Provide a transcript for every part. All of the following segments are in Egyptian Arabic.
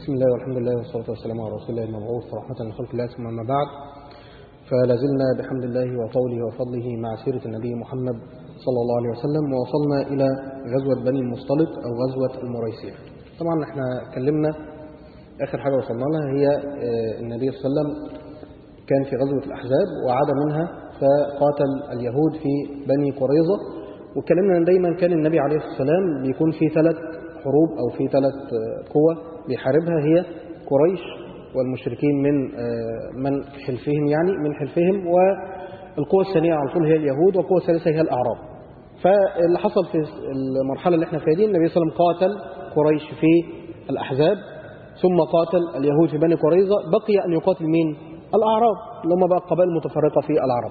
بسم الله والحمد لله والصلاة والسلام على رسول الله المبعوث رحمة لخلق الله ثم أما بعد فلا زلنا بحمد الله وطوله وفضله مع سيرة النبي محمد صلى الله عليه وسلم ووصلنا إلى غزوة بني المصطلق أو غزوة المريسيع طبعا احنا اتكلمنا آخر حاجة وصلنا لها هي آه، النبي صلى الله عليه وسلم كان في غزوة الأحزاب وعاد منها فقاتل اليهود في بني قريظة واتكلمنا ان دايما كان النبي عليه الصلاة والسلام بيكون في ثلاث حروب أو في ثلاث آه، قوى بيحاربها هي قريش والمشركين من آه، من حلفهم يعني من حلفهم والقوة الثانية على طول هي اليهود والقوة الثالثة هي الأعراب فاللي حصل في المرحلة اللي احنا فيها دي النبي صلى الله عليه وسلم قاتل قريش في الأحزاب ثم قاتل اليهود في بني قريظة بقي أن يقاتل مين؟ الأعراب اللي هم بقى قبائل متفرقة في العرب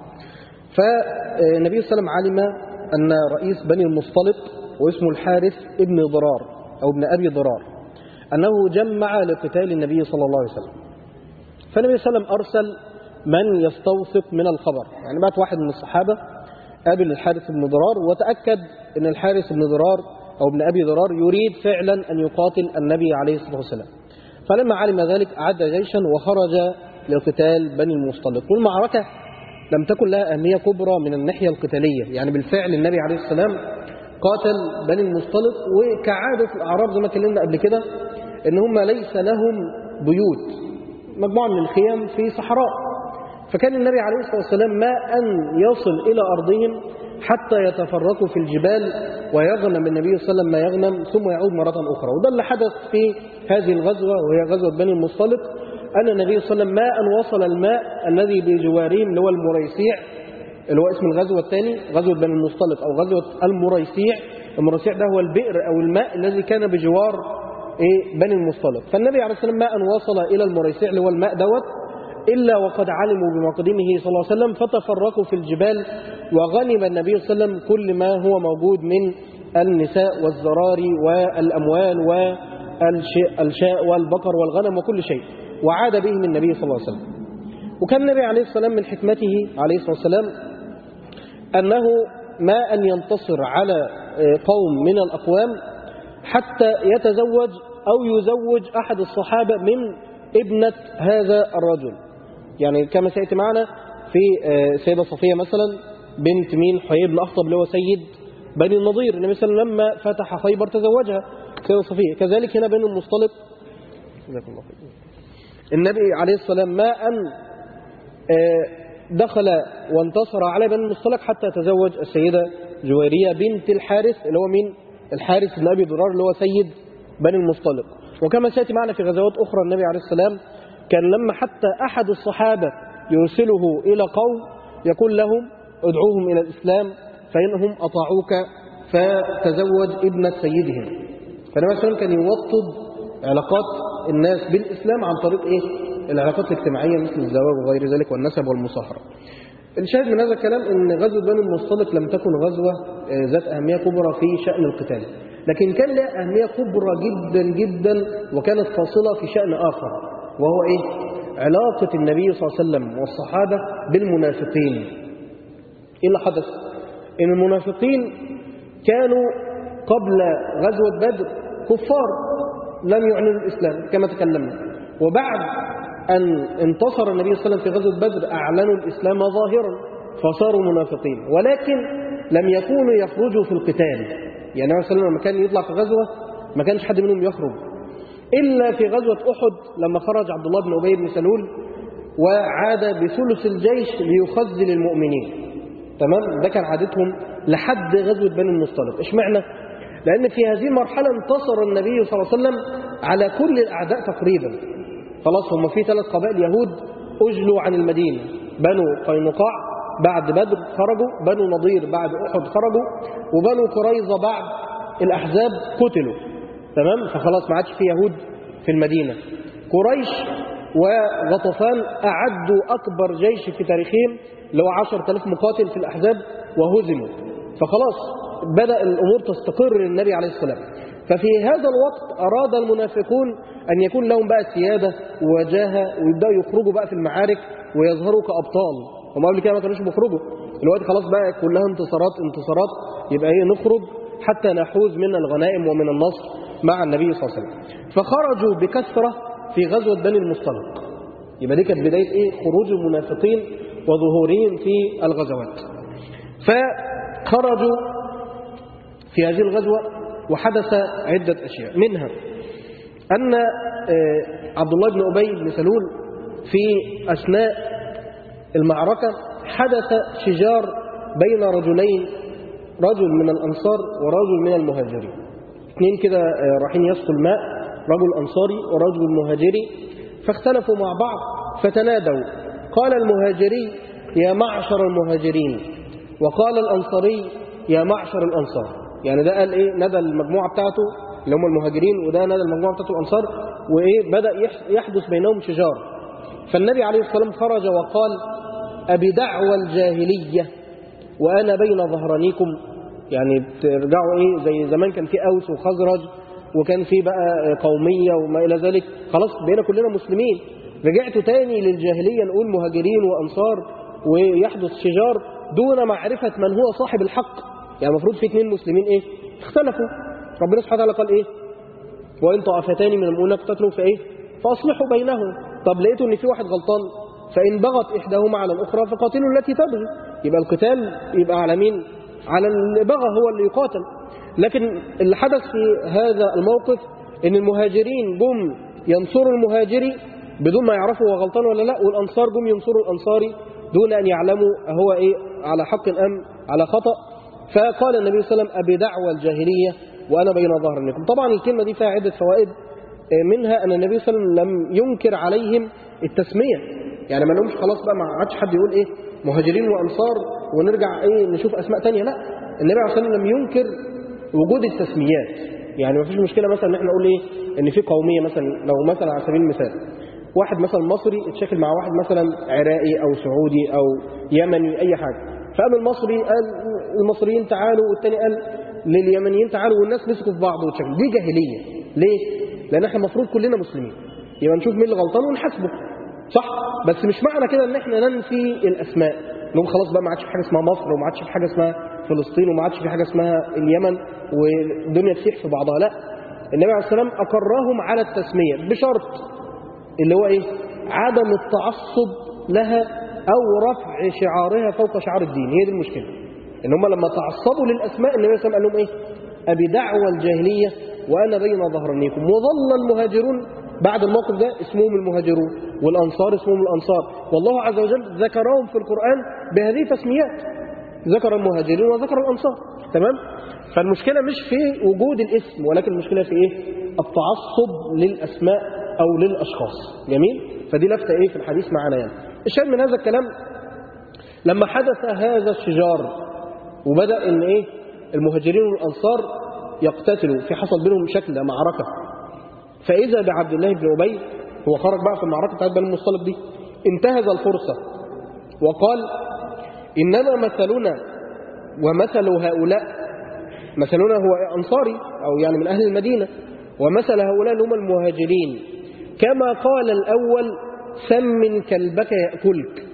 فالنبي صلى الله عليه وسلم علم أن رئيس بني المصطلق واسمه الحارث ابن ضرار أو ابن أبي ضرار أنه جمع لقتال النبي صلى الله عليه وسلم فالنبي صلى الله عليه وسلم أرسل من يستوثق من الخبر يعني بعت واحد من الصحابة قابل الحارث بن ضرار وتأكد أن الحارث بن ضرار أو ابن أبي ضرار يريد فعلا أن يقاتل النبي عليه الصلاة والسلام فلما علم ذلك أعد جيشا وخرج لقتال بني المصطلق والمعركة لم تكن لها أهمية كبرى من الناحية القتالية يعني بالفعل النبي عليه السلام قاتل بني المصطلق وكعادة الأعراب زي ما اتكلمنا قبل كده إن هم ليس لهم بيوت مجموعة من الخيام في صحراء فكان النبي عليه الصلاة والسلام ما أن يصل إلى أرضهم حتى يتفرقوا في الجبال ويغنم النبي صلى الله عليه وسلم ما يغنم ثم يعود مرة أخرى وده اللي حدث في هذه الغزوة وهي غزوة بني المصطلق أن النبي صلى الله عليه وسلم ما أن وصل الماء الذي بجوارهم اللي هو المريسيع اللي هو اسم الغزوة الثاني غزوة بني المصطلق أو غزوة المريسيع المريسيع ده هو البئر أو الماء الذي كان بجوار إيه بني المصطلق فالنبي عليه الصلاة والسلام ما أن وصل إلى المريسيع اللي هو الماء دوت إلا وقد علموا بمقدمه صلى الله عليه وسلم فتفرقوا في الجبال وغنم النبي صلى الله عليه وسلم كل ما هو موجود من النساء والزراري والأموال والشاء والبقر والغنم وكل شيء وعاد بهم النبي صلى الله عليه وسلم وكان النبي عليه الصلاة والسلام من حكمته عليه الصلاة والسلام أنه ما أن ينتصر على قوم من الأقوام حتى يتزوج أو يزوج أحد الصحابة من ابنة هذا الرجل يعني كما سيأتي معنا في سيدة صفية مثلا بنت مين حيي بن أخطب اللي هو سيد بني النضير النبي صلى الله عليه وسلم لما فتح خيبر تزوجها سيدة صفية كذلك هنا بني المصطلق جزاكم الله خير النبي عليه الصلاة والسلام ما أن دخل وانتصر على بني المصطلق حتى تزوج السيدة جويرية بنت الحارث اللي هو مين الحارث بن أبي ضرار اللي هو سيد بني المصطلق وكما سيأتي معنا في غزوات أخرى النبي عليه السلام كان لما حتى أحد الصحابة يرسله إلى قوم يقول لهم ادعوهم إلى الإسلام فإنهم أطاعوك فتزوج ابنة سيدهم فالنبي صلى الله عليه وسلم كان يوطد علاقات الناس بالإسلام عن طريق إيه؟ العلاقات الاجتماعية مثل الزواج وغير ذلك والنسب والمصاهرة الشاهد من هذا الكلام ان غزوة بني المصطلق لم تكن غزوة ذات أهمية كبرى في شأن القتال لكن كان لها أهمية كبرى جدا جدا وكانت فاصلة في شأن آخر وهو إيه؟ علاقة النبي صلى الله عليه وسلم والصحابة بالمنافقين إيه اللي حدث؟ إن المنافقين كانوا قبل غزوة بدر كفار لم يعلنوا الإسلام كما تكلمنا وبعد أن انتصر النبي صلى الله عليه وسلم في غزوة بدر أعلنوا الإسلام ظاهرا فصاروا منافقين ولكن لم يكونوا يخرجوا في القتال يعني النبي صلى الله عليه وسلم لما كان يطلع في غزوة ما كانش حد منهم يخرج إلا في غزوة أحد لما خرج عبد الله بن أبي بن سلول وعاد بثلث الجيش ليخزل المؤمنين تمام ده كان عادتهم لحد غزوة بني المصطلق اشمعنى لأن في هذه المرحلة انتصر النبي صلى الله عليه وسلم على كل الأعداء تقريبا خلاص هم في ثلاث قبائل يهود أجلوا عن المدينة بنو قينقاع بعد بدر خرجوا بنو نضير بعد أحد خرجوا وبنو قريظة بعد الأحزاب قتلوا تمام فخلاص ما عادش في يهود في المدينة قريش وغطفان أعدوا أكبر جيش في تاريخهم اللي هو 10000 مقاتل في الأحزاب وهزموا فخلاص بدأ الأمور تستقر للنبي عليه السلام ففي هذا الوقت أراد المنافقون أن يكون لهم بقى سيادة ووجاهة ويبدأوا يخرجوا بقى في المعارك ويظهروا كأبطال هم قبل كده ما كانوش بيخرجوا دلوقتي خلاص بقى كلها انتصارات انتصارات يبقى ايه نخرج حتى نحوز من الغنائم ومن النصر مع النبي صلى الله عليه وسلم فخرجوا بكثرة في غزوة بني المصطلق يبقى دي كانت بداية إيه خروج المنافقين وظهورهم في الغزوات فخرجوا في هذه الغزوة وحدث عدة أشياء منها أن عبد الله بن أبي بن سلول في أثناء المعركة حدث شجار بين رجلين رجل من الأنصار ورجل من المهاجرين اثنين كده رايحين يسقوا الماء رجل أنصاري ورجل مهاجري فاختلفوا مع بعض فتنادوا قال المهاجري يا معشر المهاجرين وقال الأنصاري يا معشر الأنصار يعني ده قال إيه ندى المجموعة بتاعته اللي هم المهاجرين وده نادى المجموعة بتاعته الأنصار وإيه بدأ يحدث بينهم شجار فالنبي عليه الصلاة والسلام خرج وقال أبي دعوى الجاهلية وأنا بين ظهرانيكم يعني ترجعوا إيه زي زمان كان في أوس وخزرج وكان في بقى قومية وما إلى ذلك خلاص بقينا كلنا مسلمين رجعتوا تاني للجاهلية نقول مهاجرين وأنصار ويحدث شجار دون معرفة من هو صاحب الحق يعني المفروض في اثنين مسلمين إيه اختلفوا ربنا سبحانه وتعالى قال إيه وإن طائفتان من المؤمنين اقتتلوا فإيه فأصلحوا بينهم طب لقيتوا إن في واحد غلطان فإن بغت إحداهما على الأخرى فقاتلوا التي تبغي يبقى القتال يبقى على مين على اللي بغى هو اللي يقاتل لكن اللي حدث في هذا الموقف ان المهاجرين جم ينصروا المهاجري بدون ما يعرفوا هو غلطان ولا لا والانصار جم ينصروا الانصاري دون ان يعلموا هو ايه على حق ام على خطا فقال النبي صلى الله عليه وسلم ابي دعوى الجاهليه وانا بين ظهرنكم طبعا الكلمه دي فيها عده فوائد منها ان النبي صلى الله عليه وسلم لم ينكر عليهم التسميه يعني ما لهمش خلاص بقى ما عادش حد يقول ايه مهاجرين وانصار ونرجع ايه نشوف اسماء تانية لا النبي عليه الصلاه والسلام لم ينكر وجود التسميات يعني ما فيش مشكله مثلا ان احنا نقول ايه ان في قوميه مثلا لو مثلا على سبيل المثال واحد مثلا مصري اتشكل مع واحد مثلا عراقي او سعودي او يمني اي حاجه فقام المصري قال المصريين تعالوا والتاني قال لليمنيين تعالوا والناس مسكوا في بعض وتشكل دي جاهليه ليه لان احنا المفروض كلنا مسلمين يبقى نشوف مين اللي غلطان ونحاسبه صح بس مش معنى كده ان احنا ننفي الاسماء نقول خلاص بقى ما عادش في حاجه اسمها مصر وما عادش في حاجه اسمها فلسطين وما عادش في حاجه اسمها اليمن والدنيا تسيح في بعضها لا النبي عليه السلام اقرهم على التسميه بشرط اللي هو ايه عدم التعصب لها او رفع شعارها فوق شعار الدين هي دي المشكله ان هم لما تعصبوا للاسماء النبي صلى الله عليه وسلم قال لهم ايه ابي دعوى الجاهليه وانا بين ظهرانيكم وظل المهاجرون بعد الموقف ده اسمهم المهاجرون والأنصار اسمهم الأنصار والله عز وجل ذكرهم في القرآن بهذه التسميات ذكر المهاجرين وذكر الأنصار تمام فالمشكلة مش في وجود الاسم ولكن المشكلة في إيه التعصب للأسماء أو للأشخاص جميل فدي لفتة إيه في الحديث معنا يعني الشاهد من هذا الكلام لما حدث هذا الشجار وبدأ إن إيه المهاجرين والأنصار يقتتلوا في حصل بينهم شكل معركة فإذا بعبد الله بن أبي هو خرج بقى في المعركة بتاعت بني المصطلق دي انتهز الفرصة وقال إنما مثلنا ومثل هؤلاء مثلنا هو أنصاري أو يعني من أهل المدينة ومثل هؤلاء اللي هم المهاجرين كما قال الأول سمن كلبك يأكلك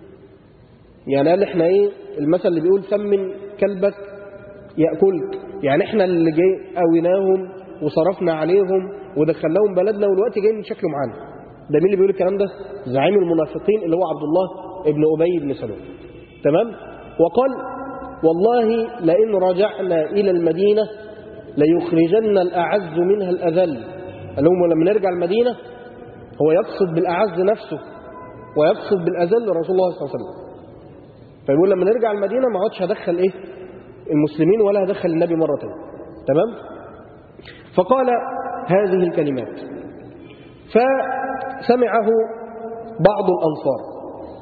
يعني قال احنا ايه المثل اللي بيقول سمن كلبك يأكلك يعني احنا اللي جاي قويناهم وصرفنا عليهم ودخلناهم بلدنا والوقت جايين يشكلوا معانا ده مين اللي بيقول الكلام ده زعيم المنافقين اللي هو عبد الله ابن أبي بن سلول تمام وقال والله لئن رجعنا إلى المدينة ليخرجن الأعز منها الأذل قال لهم لما نرجع المدينة هو يقصد بالأعز نفسه ويقصد بالأذل رسول الله صلى الله عليه وسلم فيقول لما نرجع المدينة ما عادش هدخل إيه المسلمين ولا هدخل النبي مرة تانية تمام فقال هذه الكلمات فسمعه بعض الأنصار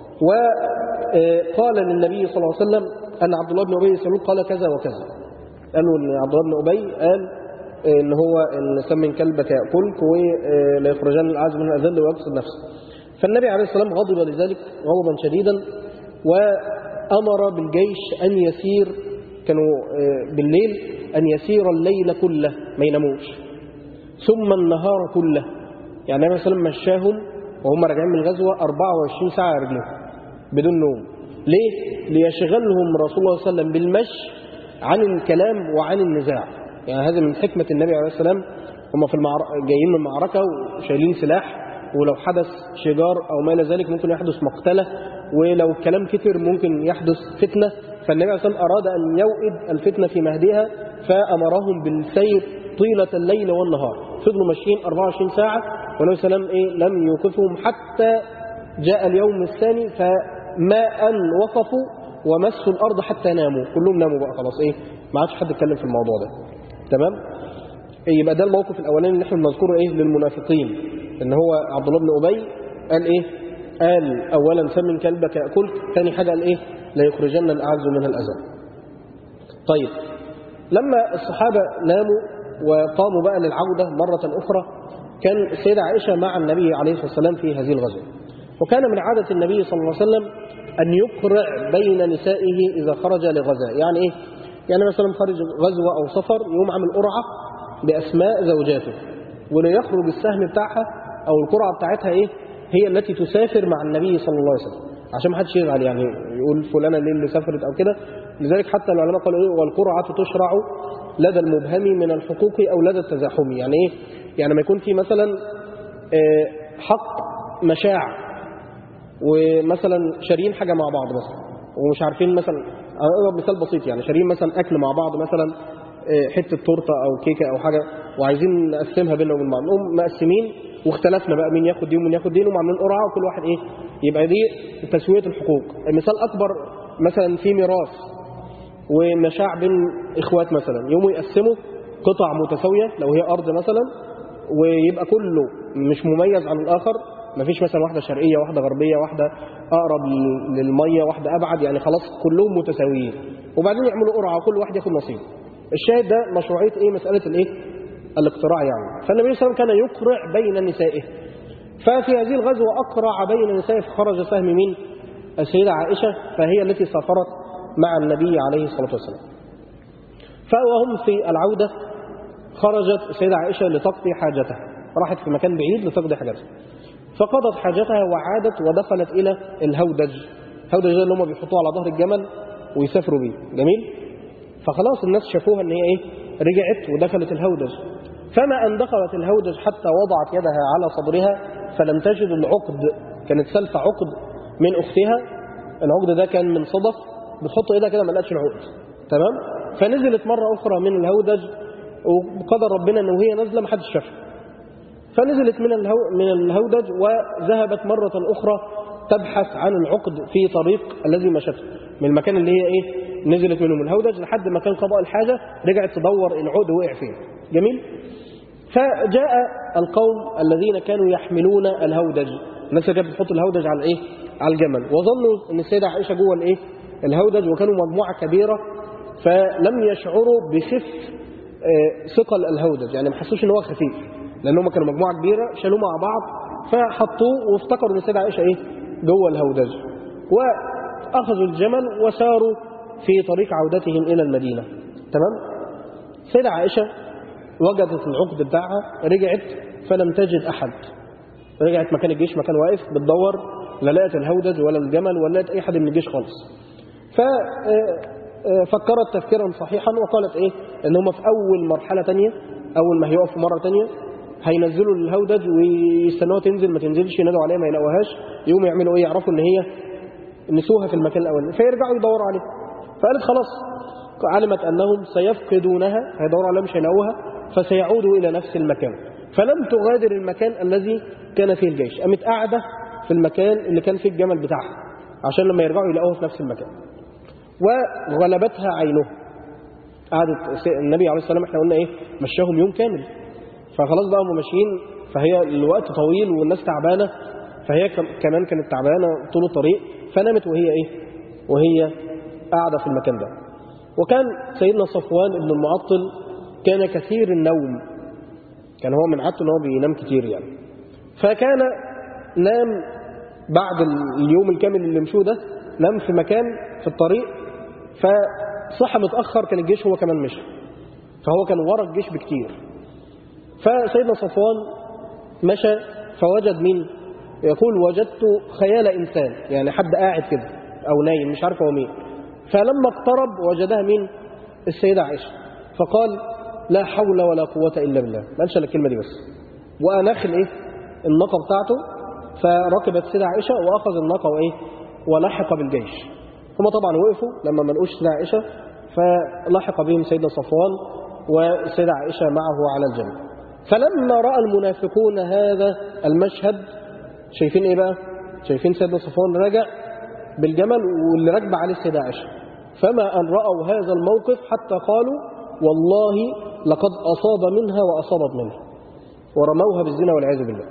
وقال للنبي صلى الله عليه وسلم أن عبد الله بن أبي سلول قال كذا وكذا قالوا أن عبد الله بن أبي قال إن هو إن سمن كلبك يأكلك ولا يخرجن الأعز من الأذل ويقصد نفسه فالنبي عليه الصلاة والسلام غضب لذلك غضبا شديدا وأمر بالجيش أن يسير كانوا بالليل أن يسير الليل كله ما يناموش ثم النهار كله يعني النبي صلى الله عليه وسلم مشاهم وهم راجعين من الغزوة 24 ساعة رجلهم بدون نوم ليه؟ ليشغلهم رسول الله صلى الله عليه وسلم بالمشي عن الكلام وعن النزاع يعني هذا من حكمة النبي عليه السلام هم في المعر... جايين من معركة وشايلين سلاح ولو حدث شجار أو ما إلى ذلك ممكن يحدث مقتلة ولو الكلام كتر ممكن يحدث فتنة فالنبي عليه الصلاة والسلام أراد أن يوئد الفتنة في مهدها فأمرهم بالسير طيلة الليل والنهار فضلوا ماشيين 24 ساعة والنبي صلى الله عليه وسلم إيه لم يوقفهم حتى جاء اليوم الثاني فما أن وقفوا ومسوا الأرض حتى ناموا كلهم ناموا بقى خلاص إيه ما عادش حد يتكلم في الموضوع ده تمام يبقى ده الموقف الأولاني اللي احنا بنذكره إيه للمنافقين إن هو عبد الله بن أبي قال إيه قال أولا سمن كلبك يأكلك ثاني حاجة قال إيه لا يخرجن الأعز منها الأذى طيب لما الصحابة ناموا وقاموا بقى للعودة مرة أخرى كان السيدة عائشة مع النبي عليه الصلاة والسلام في هذه الغزوة وكان من عادة النبي صلى الله عليه وسلم أن يقرع بين نسائه إذا خرج لغزاء يعني إيه؟ يعني مثلا خرج غزوة أو سفر يوم عامل قرعة بأسماء زوجاته وليخرج السهم بتاعها أو القرعة بتاعتها إيه؟ هي التي تسافر مع النبي صلى الله عليه وسلم عشان ما حدش يزعل يعني يقول فلانة ليه اللي سافرت أو كده لذلك حتى العلماء قالوا إيه والقرعة تشرع لدى المبهم من الحقوق أو لدى التزاحم يعني إيه؟ يعني ما يكون في مثلا آه، حق مشاع ومثلا شاريين حاجة مع بعض مثلا ومش عارفين مثلا أضرب مثال بسيط يعني شاريين مثلا أكل مع بعض مثلا آه، حتة تورتة أو كيكة أو حاجة وعايزين نقسمها بيننا وبين بعض نقوم مقسمين واختلفنا بقى مين ياخد دي ومين ياخد دي وعاملين قرعة وكل واحد إيه يبقى دي تسوية الحقوق مثال أكبر مثلا في ميراث ومشاع بين إخوات مثلا يقوموا يقسموا قطع متساوية لو هي أرض مثلا ويبقى كله مش مميز عن الآخر مفيش مثلا واحدة شرقية واحدة غربية واحدة أقرب لل- للمية واحدة أبعد يعني خلاص كلهم متساويين وبعدين يعملوا قرعة وكل واحد ياخد نصيب الشاهد ده مشروعية إيه مسألة الإيه الاقتراع يعني فالنبي صلى الله عليه وسلم كان يقرع بين نسائه ففي هذه الغزوة أقرع بين نسائه فخرج سهم مين السيدة عائشة فهي التي سافرت مع النبي عليه الصلاة والسلام فوهم في العودة خرجت السيدة عائشة لتقضي حاجتها راحت في مكان بعيد لتقضي حاجتها فقضت حاجتها وعادت ودخلت إلى الهودج الهودج ده اللي هم بيحطوه على ظهر الجمل ويسافروا بيه جميل فخلاص الناس شافوها ان هي ايه رجعت ودخلت الهودج فما ان دخلت الهودج حتى وضعت يدها على صدرها فلم تجد العقد كانت سلف عقد من اختها العقد ده كان من صدف بتحط ايدها كده ما لقتش العقد تمام فنزلت مره اخرى من الهودج وقدر ربنا ان وهي نازله ما حدش شافها فنزلت من الهو من الهودج وذهبت مرة أخرى تبحث عن العقد في طريق الذي مشته من المكان اللي هي إيه نزلت منه من الهودج لحد مكان قضاء الحاجة رجعت تدور العقد وقع فين جميل فجاء القوم الذين كانوا يحملون الهودج الناس اللي كانت بتحط الهودج على الايه على الجمل وظنوا ان السيده عائشه جوه الايه الهودج وكانوا مجموعه كبيره فلم يشعروا بخف آه، ثقل الهودج يعني ما حسوش ان هو خفيف لان هم كانوا مجموعه كبيره شالوه مع بعض فحطوه وافتكروا ان السيده عائشه ايه جوه الهودج واخذوا الجمل وساروا في طريق عودتهم الى المدينه تمام السيده عائشه وجدت العقد بتاعها رجعت فلم تجد احد رجعت مكان الجيش مكان واقف بتدور لا لقت الهودج ولا الجمل ولا لقت اي حد من الجيش خالص ف آه، فكرت تفكيرا صحيحا وقالت ايه ان هم في اول مرحله تانية اول ما هيقفوا مره تانية هينزلوا الهودج ويستنوها تنزل ما تنزلش ينادوا عليها ما يلاقوهاش يقوموا يعملوا ايه يعرفوا ان هي نسوها في المكان الاولاني فيرجعوا يدوروا عليها فقالت خلاص علمت انهم سيفقدونها هيدوروا عليها مش هيلاقوها فسيعودوا الى نفس المكان فلم تغادر المكان الذي كان فيه الجيش قامت قاعده في المكان اللي كان فيه الجمل بتاعها عشان لما يرجعوا يلاقوها في نفس المكان وغلبتها عينه قعدت النبي عليه الصلاه والسلام احنا قلنا ايه مشاهم يوم كامل فخلاص بقى هم ماشيين فهي الوقت طويل والناس تعبانه فهي كم- كمان كانت تعبانه طول الطريق فنامت وهي ايه وهي قاعده في المكان ده وكان سيدنا صفوان بن المعطل كان كثير النوم كان هو من عادته ان هو بينام كتير يعني فكان نام بعد اليوم الكامل اللي مشوه ده نام في مكان في الطريق فصحى متاخر كان الجيش هو كمان مشي فهو كان ورا الجيش بكتير فسيدنا صفوان مشى فوجد مين يقول وجدت خيال إنسان يعني حد قاعد كده أو نايم مش عارف هو مين فلما اقترب وجدها مين السيدة عائشة فقال لا حول ولا قوة إلا بالله ما قالش إلا الكلمة دي بس وأناخ الإيه الناقة بتاعته فركبت سيدة عائشة وأخذ الناقة وإيه ولحق بالجيش هم طبعا وقفوا لما ما لقوش سيدة عائشة فلحق بهم سيدنا صفوان والسيدة عائشة معه على الجنة فلما رأى المنافقون هذا المشهد شايفين إيه بقى شايفين سيدنا صفوان راجع بالجمل واللي راكبه عليه السيدة عائشة فما أن رأوا هذا الموقف حتى قالوا والله لقد أصاب منها وأصابت منه ورموها بالزنا والعياذ بالله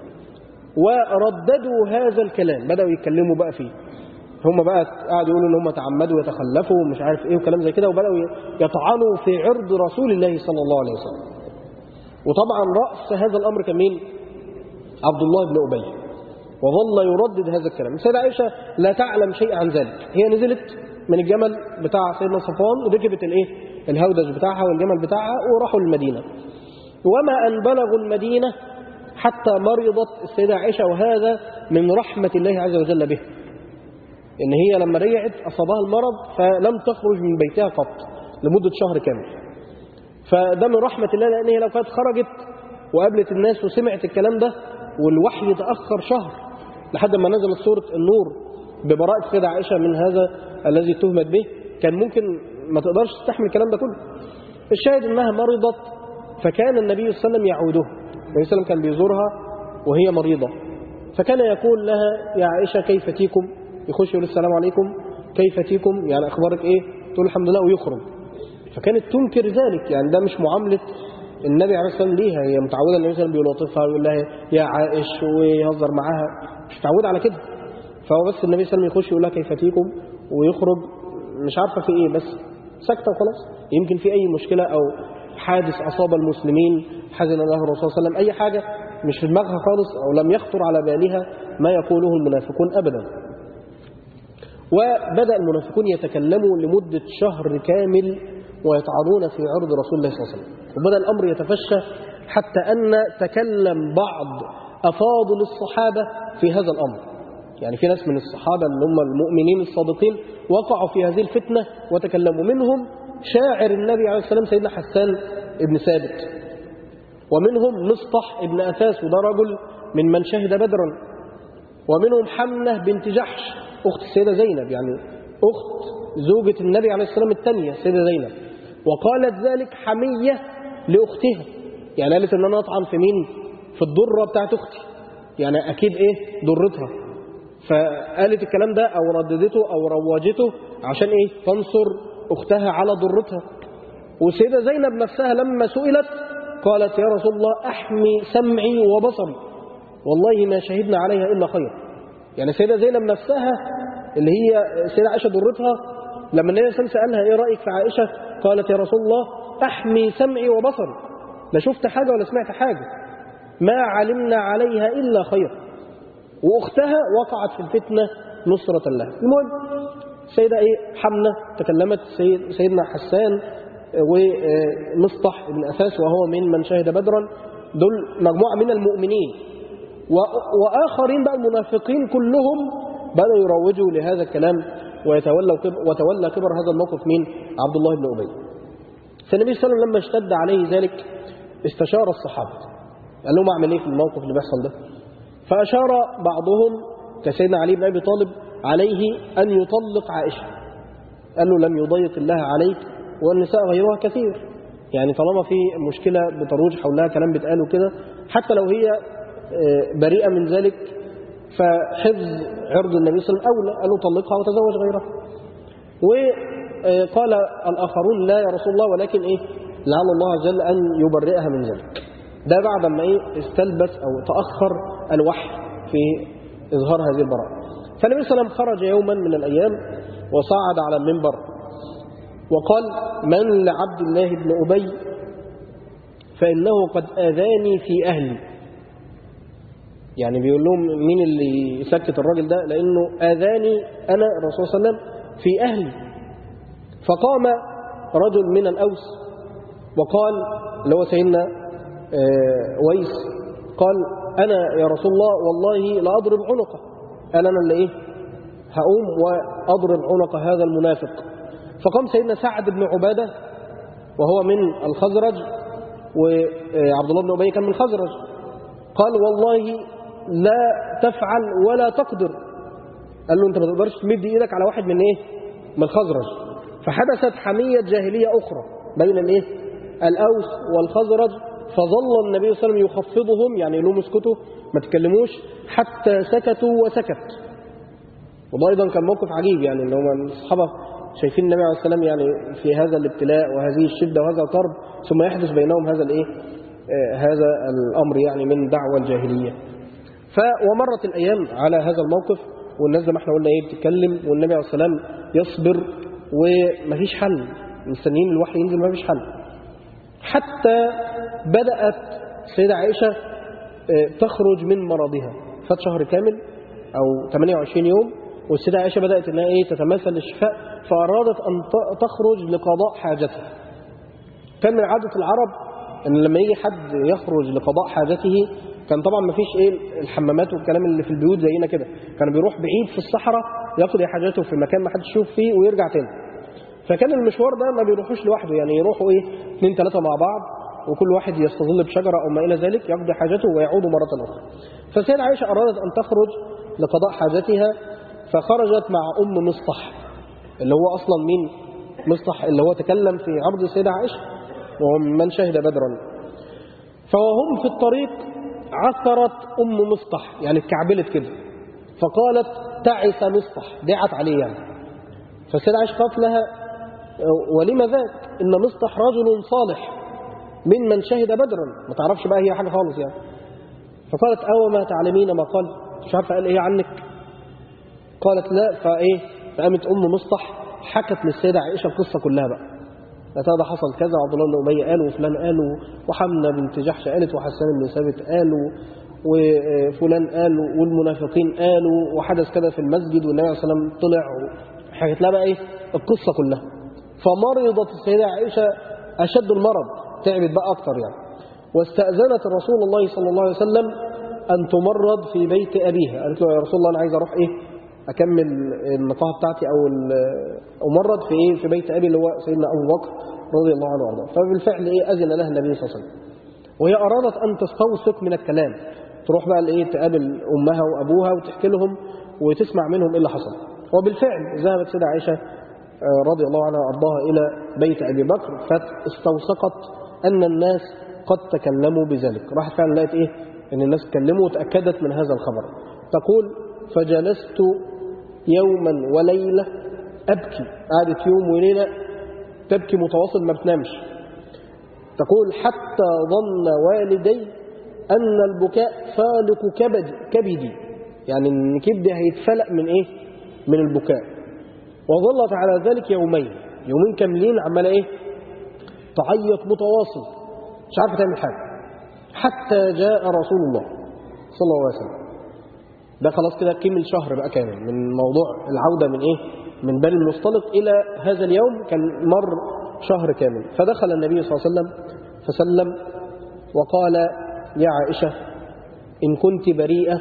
ورددوا هذا الكلام بدأوا يتكلموا بقى فيه هم بقى قاعدوا يقولوا ان هم تعمدوا ويتخلفوا ومش عارف ايه وكلام زي كده وبدأوا يطعنوا في عرض رسول الله صلى الله عليه وسلم وطبعا رأس هذا الأمر كان مين عبد الله بن أبي وظل يردد هذا الكلام السيدة عائشة لا تعلم شيء عن ذلك هي نزلت من الجمل بتاع سيدنا صفوان وركبت الايه الهودج بتاعها والجمل بتاعها وراحوا المدينة وما أن بلغوا المدينة حتى مرضت السيدة عائشة وهذا من رحمة الله عز وجل به إن هي لما رجعت أصابها المرض فلم تخرج من بيتها قط لمدة شهر كامل فده من رحمة الله لأن هي لو كانت خرجت وقابلت الناس وسمعت الكلام ده والوحي تأخر شهر لحد ما نزلت سورة النور ببراءة السيدة عائشة من هذا الذي تهمت به كان ممكن ما تقدرش تستحمل الكلام ده كله الشاهد انها مرضت فكان النبي صلى الله عليه وسلم يعوده النبي صلى الله عليه وسلم كان بيزورها وهي مريضة فكان يقول لها يا عائشة كيف تيكم يخش يقول السلام عليكم كيف تيكم يعني أخبارك إيه تقول الحمد لله ويخرج فكانت تنكر ذلك يعني ده مش معاملة النبي عليه الصلاة والسلام ليها هي متعودة النبي صلى الله عليه وسلم بيلطفها ويقول لها يا عائش ويهزر معاها مش متعودة على كده فهو بس النبي صلى الله عليه وسلم يخش يقول لها كيف تيكم ويخرج مش عارفة في ايه بس سكتة وخلاص يمكن في اي مشكلة او حادث اصاب المسلمين حزن الله الرسول صلى الله عليه وسلم اي حاجة مش في دماغها خالص او لم يخطر على بالها ما يقوله المنافقون ابدا وبدأ المنافقون يتكلموا لمدة شهر كامل ويطعنون في عرض رسول الله صلى الله عليه وسلم وبدأ الأمر يتفشى حتى أن تكلم بعض أفاضل الصحابة في هذا الأمر يعني في ناس من الصحابة اللي هم المؤمنين الصادقين وقعوا في هذه الفتنة وتكلموا منهم شاعر النبي عليه السلام سيدنا حسان ابن ثابت ومنهم مصطح ابن أثاس وده رجل من من شهد بدرا ومنهم حمنة بنت جحش أخت السيدة زينب يعني أخت زوجة النبي عليه السلام الثانية السيدة زينب وقالت ذلك حمية لأختها يعني قالت ان انا اطعن في مين في الضرة بتاعت اختي يعني اكيد ايه ضرتها فقالت الكلام ده او رددته او روجته عشان ايه تنصر اختها على ضرتها والسيدة زينب نفسها لما سئلت قالت يا رسول الله احمي سمعي وبصري والله ما شهدنا عليها الا خير يعني السيدة زينب نفسها اللي هي السيدة عائشة ضرتها لما النبي صلى الله عليه وسلم سألها ايه رأيك في عائشة قالت يا رسول الله احمي سمعي وبصري لا شفت حاجة ولا سمعت حاجة ما علمنا عليها إلا خير وأختها وقعت في الفتنة نصرة لها المهم سيدة إيه حمنة تكلمت سيد سيدنا حسان ومصطح بن أساس وهو من من شهد بدرا دول مجموعة من المؤمنين وآخرين بقى المنافقين كلهم بدأوا يروجوا لهذا الكلام ويتولوا وتولى كبر هذا الموقف مين عبد الله بن أبي فالنبي صلى الله عليه وسلم لما اشتد عليه ذلك استشار الصحابة قال لهم اعمل ايه في الموقف اللي بيحصل ده فأشار بعضهم كسيدنا علي بن أبي طالب عليه أن يطلق عائشة قال له لم يضيق الله عليك والنساء غيرها كثير يعني طالما في مشكلة بتروج حولها كلام بيتقال وكده حتى لو هي بريئة من ذلك فحفظ عرض النبي صلى الله عليه وسلم أولى قال له طلقها وتزوج غيرها وقال الآخرون لا يا رسول الله ولكن إيه لعل الله عز وجل أن يبرئها من ذلك ده بعد ما إيه استلبس أو تأخر الوحي في إظهار هذه البراءة فالنبي صلى الله عليه وسلم خرج يوما من الأيام وصعد على المنبر وقال من لعبد الله بن أبي فإنه قد آذاني في أهلي يعني بيقول لهم مين اللي يسكت الراجل ده لأنه آذاني أنا الرسول صلى الله عليه وسلم في أهلي فقام رجل من الأوس وقال اللي هو سيدنا ويس قال أنا يا رسول الله والله لأضرب عنقه قال أنا اللي إيه هقوم وأضرب عنق هذا المنافق فقام سيدنا سعد بن عبادة وهو من الخزرج وعبد الله بن أبي كان من الخزرج قال والله لا تفعل ولا تقدر قال له أنت ما تقدرش تمد إيدك على واحد من إيه من الخزرج فحدثت حمية جاهلية أخرى بين الإيه الأوس والخزرج فظل النبي صلى الله عليه وسلم يخفضهم يعني يقول لهم اسكتوا ما تكلموش حتى سكتوا وسكت وده أيضا كان موقف عجيب يعني ان هم الصحابة شايفين النبي عليه السلام يعني في هذا الابتلاء وهذه الشدة وهذا الكرب ثم يحدث بينهم هذا الايه آه هذا الأمر يعني من دعوة الجاهلية ف ومرت الأيام على هذا الموقف والناس زي ما احنا قلنا ايه بتتكلم والنبي عليه السلام يصبر ومفيش حل مستنيين الوحي ينزل مفيش حل حتى بدأت السيدة عائشة آه تخرج من مرضها فات شهر كامل أو 28 يوم والسيدة عائشة بدأت أنها إيه تتمثل للشفاء فأرادت أن تخرج لقضاء حاجتها كان من عادة العرب أن لما يجي حد يخرج لقضاء حاجته كان طبعا ما فيش إيه الحمامات والكلام اللي في البيوت زينا كده كان بيروح بعيد في الصحراء يقضي حاجاته في مكان ما حدش يشوف فيه ويرجع تاني فكان المشوار ده ما بيروحوش لوحده يعني يروحوا إيه اثنين ثلاثة مع بعض وكل واحد يستظل بشجرة أو ما إلى ذلك يقضي حاجته ويعود مرة أخرى فالسيدة عائشة أرادت أن تخرج لقضاء حاجتها فخرجت مع أم مصطح اللي هو أصلا مين مصطح اللي هو تكلم في عرض السيدة عائشة وهو من شهد بدرا فوهم في الطريق عثرت أم مصطح يعني اتكعبلت كده فقالت تعس مصطح دعت عليه يعني فالسيدة عائشة قالت لها ولم ذاك إن مصطح رجل صالح من من شهد بدرا ما تعرفش بقى هي حاجة خالص يعني فقالت أو ما تعلمين ما قال مش عارفة قال إيه عنك قالت لا فإيه فقامت أم مصطح حكت للسيدة عائشة القصة كلها بقى هذا حصل كذا عبد الله بن أبي قال وفلان قال وحمنا بنت جحش قالت وحسان بن ثابت قال وفلان قال والمنافقين قالوا وحدث كذا في المسجد والنبي عليه الصلاة والسلام طلع حكت لها بقى إيه القصة كلها فمرضت السيدة عائشة أشد المرض تعبت بقى أكتر يعني واستأذنت رسول الله صلى الله عليه وسلم أن تمرض في بيت أبيها قالت له يا رسول الله أنا عايز أروح إيه أكمل النقاهة بتاعتي أو أمرض في إيه في بيت أبي اللي هو سيدنا أبو بكر رضي الله عنه وارضاه فبالفعل إيه أذن لها النبي صلى الله عليه وسلم وهي أرادت أن تستوثق من الكلام تروح بقى لإيه تقابل أمها وأبوها وتحكي لهم وتسمع منهم إيه اللي حصل وبالفعل ذهبت سيدة عائشة رضي الله عنها وأرضاها إلى بيت أبي بكر فاستوثقت أن الناس قد تكلموا بذلك راحت فعلا لقيت إيه أن الناس تكلموا وتأكدت من هذا الخبر تقول فجلست يوما وليلة أبكي قعدت يوم وليلة تبكي متواصل ما بتنامش تقول حتى ظن والدي أن البكاء فالق كبدي, كبدي يعني أن كبدي هيتفلق من إيه من البكاء وظلت على ذلك يومين يومين كاملين عمالة إيه تعيط متواصل مش عارفة تعمل حاجة حتى جاء رسول الله صلى الله عليه وسلم ده خلاص كده كمل شهر بقى كامل من موضوع العودة من إيه من بني المصطلق إلى هذا اليوم كان مر شهر كامل فدخل النبي صلى الله عليه وسلم فسلم وقال يا عائشة إن كنت بريئة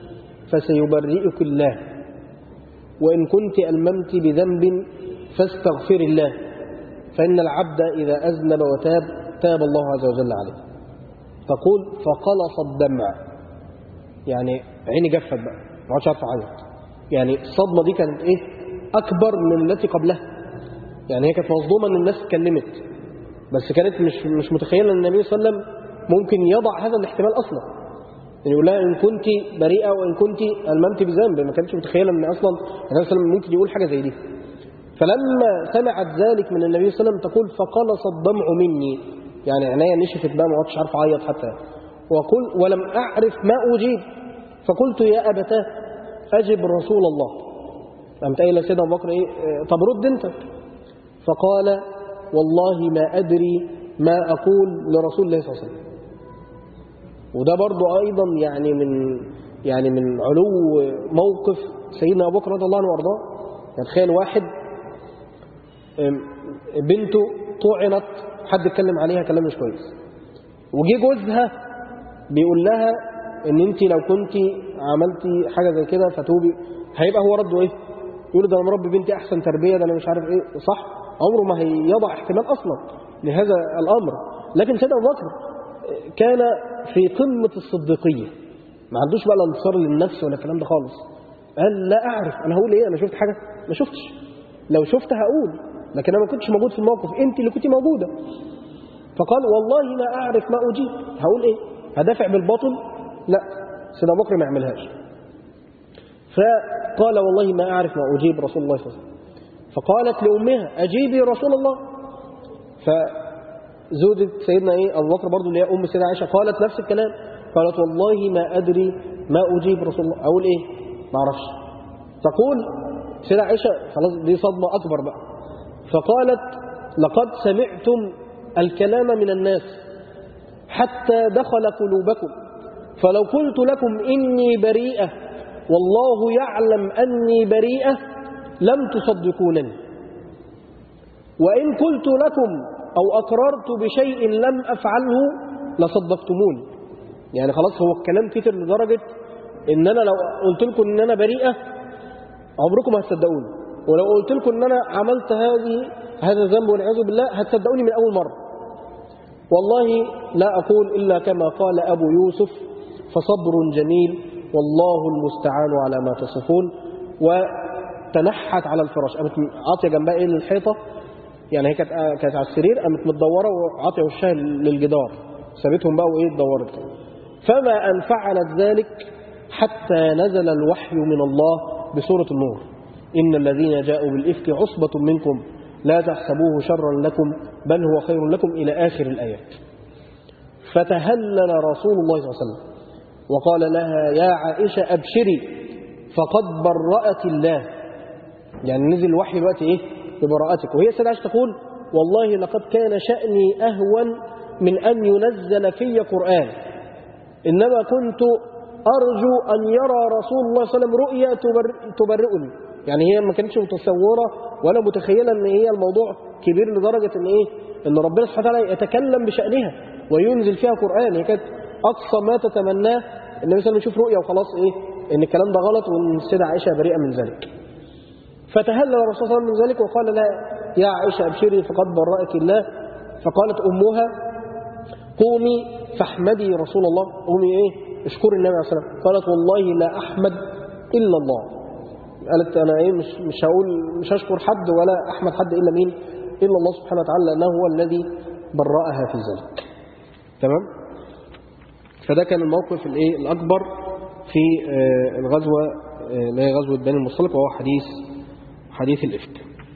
فسيبرئك الله وإن كنت ألممت بذنب فاستغفر الله فإن العبد إذا أذنب وتاب تاب الله عز وجل عليه تقول فقلص الدمع يعني عيني جفت بقى ما عادش عارفه اعيط يعني الصدمه دي كانت ايه اكبر من التي قبلها يعني هي كانت مصدومه ان الناس اتكلمت بس كانت مش مش متخيله ان النبي صلى الله عليه وسلم ممكن يضع هذا الاحتمال اصلا يعني يقول لها ان كنت بريئه وان كنت الممت بذنب ما كانتش متخيله ان اصلا النبي صلى الله عليه وسلم ممكن يقول حاجه زي دي فلما سمعت ذلك من النبي صلى الله عليه وسلم تقول فقلص الدمع مني يعني عينيا نشفت بقى ما عدتش عارف اعيط حتى وقل ولم اعرف ما اجيب فقلت يا ابتاه اجب رسول الله قامت قايله سيدنا ابو بكر ايه طب رد انت فقال والله ما ادري ما اقول لرسول الله صلى الله عليه وسلم وده برضه ايضا يعني من يعني من علو موقف سيدنا ابو بكر رضي الله عنه وارضاه يعني تخيل واحد بنته طعنت حد اتكلم عليها كلام مش كويس وجي جوزها بيقول لها ان انت لو كنت عملتي حاجه زي كده فتوبي هيبقى هو رده ايه يقول ده انا مربي بنتي احسن تربيه ده انا مش عارف ايه صح عمره ما هيضع احتمال اصلا لهذا الأمر لكن سيدنا أبو بكر كان في قمة الصديقية ما عندوش بقى الانتصار للنفس ولا الكلام ده خالص قال لا أعرف أنا هقول إيه أنا شفت حاجة ما شفتش لو شفت هقول لكن أنا ما كنتش موجود في الموقف أنت اللي كنت موجودة فقال والله ما أعرف ما أجيب هقول إيه هدافع بالباطل لا سيدنا أبو بكر ما يعملهاش فقال والله ما أعرف ما أجيب رسول الله صلى الله عليه وسلم فقالت لأمها أجيبي رسول الله فزوجة سيدنا إيه أبو بكر برضه اللي هي أم سيدنا عائشة قالت نفس الكلام قالت والله ما أدري ما أجيب رسول الله أقول إيه ما أعرفش تقول سيدنا عائشة خلاص دي صدمة أكبر بقى فقالت لقد سمعتم الكلام من الناس حتى دخل قلوبكم فلو قلت لكم إني بريئة والله يعلم أني بريئة لم تصدقونني وإن قلت لكم أو أقررت بشيء لم أفعله لصدقتموني يعني خلاص هو الكلام كتر لدرجة إن أنا لو قلت لكم إن أنا بريئة عمركم هتصدقوني ولو قلت لكم إن أنا عملت هذه هذا الذنب والعياذ بالله هتصدقوني من أول مرة والله لا أقول إلا كما قال أبو يوسف فصبر جميل والله المستعان على ما تصفون وتنحت على الفراش قامت عاطيه جنبها ايه للحيطه يعني هي كانت كانت على السرير قامت متدوره وعاطيه وشها للجدار سابتهم بقى وايه اتدورت كده فما ان فعلت ذلك حتى نزل الوحي من الله بسوره النور ان الذين جاءوا بالافك عصبه منكم لا تحسبوه شرا لكم بل هو خير لكم الى اخر الايات فتهلل رسول الله صلى الله عليه وسلم وقال لها يا عائشة أبشري فقد برأت الله يعني نزل الوحي دلوقتي إيه ببراءتك وهي سيدة عائشة تقول والله لقد كان شأني أهون من أن ينزل في قرآن إنما كنت أرجو أن يرى رسول الله صلى الله عليه وسلم رؤيا تبر تبرئني يعني هي ما كانتش متصورة ولا متخيلة أن هي الموضوع كبير لدرجة أن إيه أن ربنا سبحانه وتعالى يتكلم بشأنها وينزل فيها قرآن هي كانت أقصى ما تتمناه النبي صلى الله عليه وسلم يشوف رؤيا وخلاص إيه إن الكلام ده غلط وإن السيدة عائشة بريئة من ذلك فتهلل الرسول صلى الله عليه وسلم من ذلك وقال لها يا عائشة أبشري فقد برأك الله فقالت أمها قومي فاحمدي رسول الله قومي إيه اشكري النبي عليه الصلاة والسلام قالت والله لا أحمد إلا الله قالت أنا إيه مش, مش هقول مش هشكر حد ولا أحمد حد إلا مين إلا الله سبحانه وتعالى لأنه هو الذي برأها في ذلك تمام فده كان الموقف الايه الاكبر في الغزوه اللي هي غزوه بني المصطلق وهو حديث حديث الافك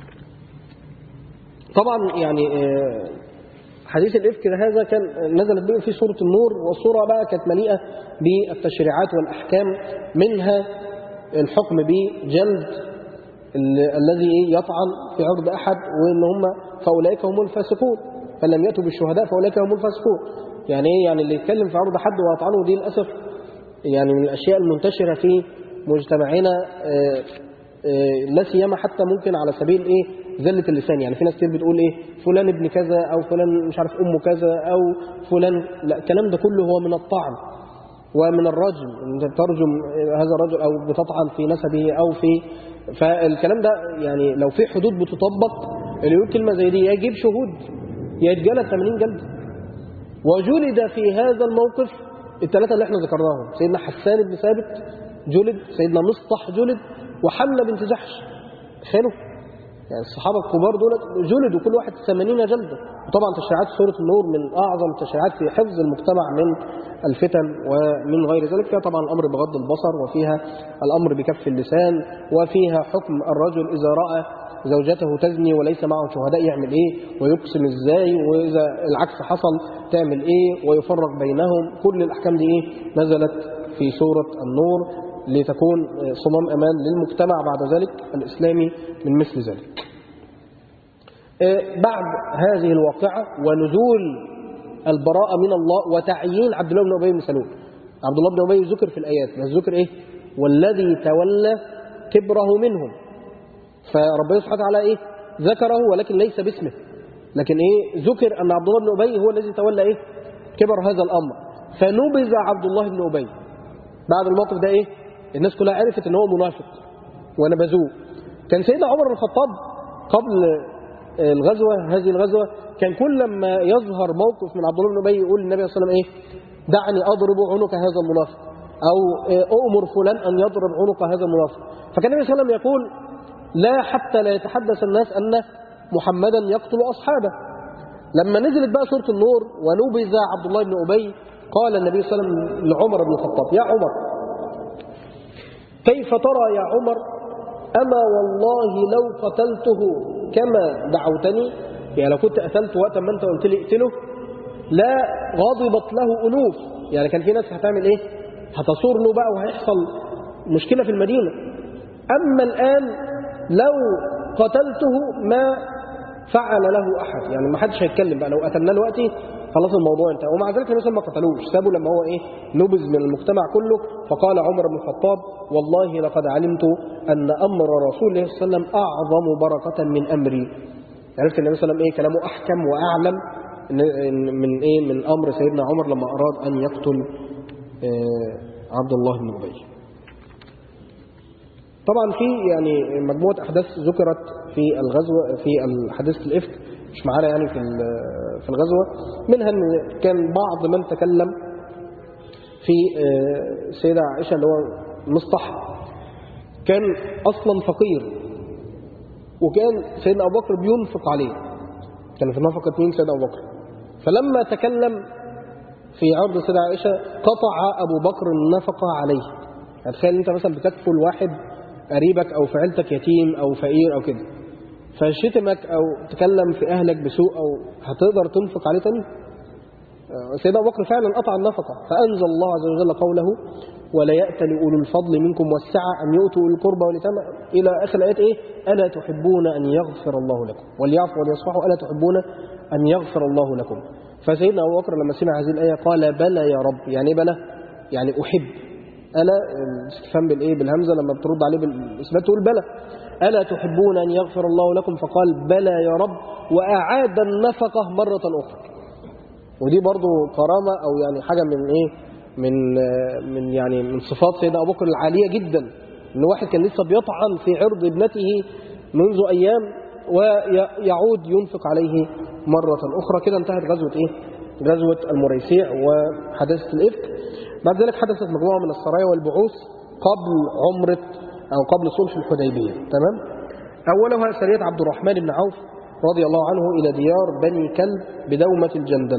طبعا يعني حديث الافك هذا كان نزلت به في سوره النور والسوره بقى كانت مليئه بالتشريعات والاحكام منها الحكم بجلد الذي يطعن في عرض احد وان هم فاولئك هم الفاسقون فلم ياتوا بالشهداء فاولئك هم الفاسقون يعني ايه يعني اللي يتكلم في عرض حد ويطعنه دي للاسف يعني من الاشياء المنتشره في مجتمعنا آآ آآ لا سيما حتى ممكن على سبيل ايه زله اللسان يعني في ناس كتير بتقول ايه فلان ابن كذا او فلان مش عارف امه كذا او فلان لا الكلام ده كله هو من الطعن ومن الرجم انت ترجم هذا الرجل او بتطعن في نسبه او في فالكلام ده يعني لو في حدود بتطبق اللي يقول كلمه زي دي يجيب شهود يا يتجلد 80 جلده وجلد في هذا الموقف الثلاثة اللي احنا ذكرناهم سيدنا حسان بن ثابت جلد سيدنا مصطح جلد وحملة بنت جحش تخيلوا يعني الصحابة الكبار دول جلدوا كل واحد 80 جلدة وطبعا تشريعات سورة النور من أعظم التشريعات في حفظ المجتمع من الفتن ومن غير ذلك فيها طبعا الأمر بغض البصر وفيها الأمر بكف اللسان وفيها حكم الرجل إذا رأى زوجته تزني وليس معه شهداء يعمل ايه ويقسم ازاي واذا العكس حصل تعمل ايه ويفرق بينهم كل الاحكام دي ايه نزلت في سورة النور لتكون صمام امان للمجتمع بعد ذلك الاسلامي من مثل ذلك بعد هذه الواقعة ونزول البراءة من الله وتعيين عبد الله بن ابي بن سلول عبد الله بن ابي ذكر في الايات بس ذكر ايه والذي تولى كبره منهم فربنا سبحانه وتعالى ايه ذكره ولكن ليس باسمه لكن ايه ذكر ان عبد الله بن ابي هو الذي تولى ايه كبر هذا الامر فنبذ عبد الله بن ابي بعد الموقف ده ايه الناس كلها عرفت ان هو منافق ونبذوه كان سيدنا عمر بن الخطاب قبل الغزوه هذه الغزوه كان كل لما يظهر موقف من عبد الله بن ابي يقول للنبي صلى الله عليه وسلم ايه دعني اضرب عنق هذا المنافق او إيه، اؤمر فلان ان يضرب عنق هذا المنافق فكان النبي صلى الله عليه وسلم يقول لا حتى لا يتحدث الناس ان محمدا يقتل اصحابه لما نزلت بقى سوره النور ونبذ عبد الله بن ابي قال النبي صلى الله عليه وسلم لعمر بن الخطاب يا عمر كيف ترى يا عمر أما والله لو قتلته كما دعوتني يعني لو كنت قتلته وقت ما أنت قلت لي اقتله لا غضبت له ألوف يعني كان في ناس هتعمل إيه هتصور له بقى وهيحصل مشكلة في المدينة أما الآن لو قتلته ما فعل له أحد يعني ما حدش هيتكلم بقى لو قتلناه دلوقتي خلاص الموضوع انتهى ومع ذلك النبي صلى الله عليه وسلم ما قتلوش سابه لما هو ايه نبذ من المجتمع كله فقال عمر بن الخطاب والله لقد علمت ان امر رسول الله صلى الله عليه وسلم اعظم بركه من امري عرفت النبي صلى الله عليه وسلم ايه كلامه احكم واعلم إن- إن- من ايه من امر سيدنا عمر لما اراد ان يقتل آه، عبد الله بن ابي طبعا في يعني مجموعه احداث ذكرت في الغزوه في حادثه الافك مش معانا يعني في ال- في الغزوه منها ان كان بعض من تكلم في آه، السيده عائشه اللي هو مصطح كان اصلا فقير وكان سيدنا ابو بكر بينفق عليه كان في نفقه مين سيدنا ابو بكر فلما تكلم في عرض سيدة عائشة قطع أبو بكر النفقة عليه يعني تخيل أنت مثلا بتكفل واحد قريبك أو في عيلتك يتيم أو فقير أو كده فشتمك أو تكلم في أهلك بسوء أو هتقدر تنفق عليه تاني آه، سيدنا أبو بكر فعلا قطع النفقة فأنزل الله عز وجل قوله ولا يأتل أولو الفضل منكم والسعة أن يؤتوا أولي القربى واليتامى إلى آخر الآيات إيه ألا تحبون أن يغفر الله لكم وليعفوا وليصفحوا ألا تحبون أن يغفر الله لكم فسيدنا أبو بكر لما سمع هذه الآية قال بلى يا رب يعني إيه بلى يعني أحب ألا الاستفهام بالإيه بالهمزة لما بترد عليه بالإثبات تقول بلى ألا تحبون أن يغفر الله لكم فقال بلى يا رب وأعاد النفقة مرة أخرى ودي برضو كرامة أو يعني حاجة من إيه من آه، من يعني من صفات سيدنا أبو بكر العالية جدا إن واحد كان لسه بيطعن في عرض ابنته منذ أيام ويعود ينفق عليه مرة أخرى كده انتهت غزوة إيه غزوة المريسيع وحدثت الإفك بعد ذلك حدثت مجموعة من السرايا والبعوث قبل عمرة أو قبل صلح الحديبية تمام أولها سرية عبد الرحمن بن عوف رضي الله عنه إلى ديار بني كلب بدومة الجندل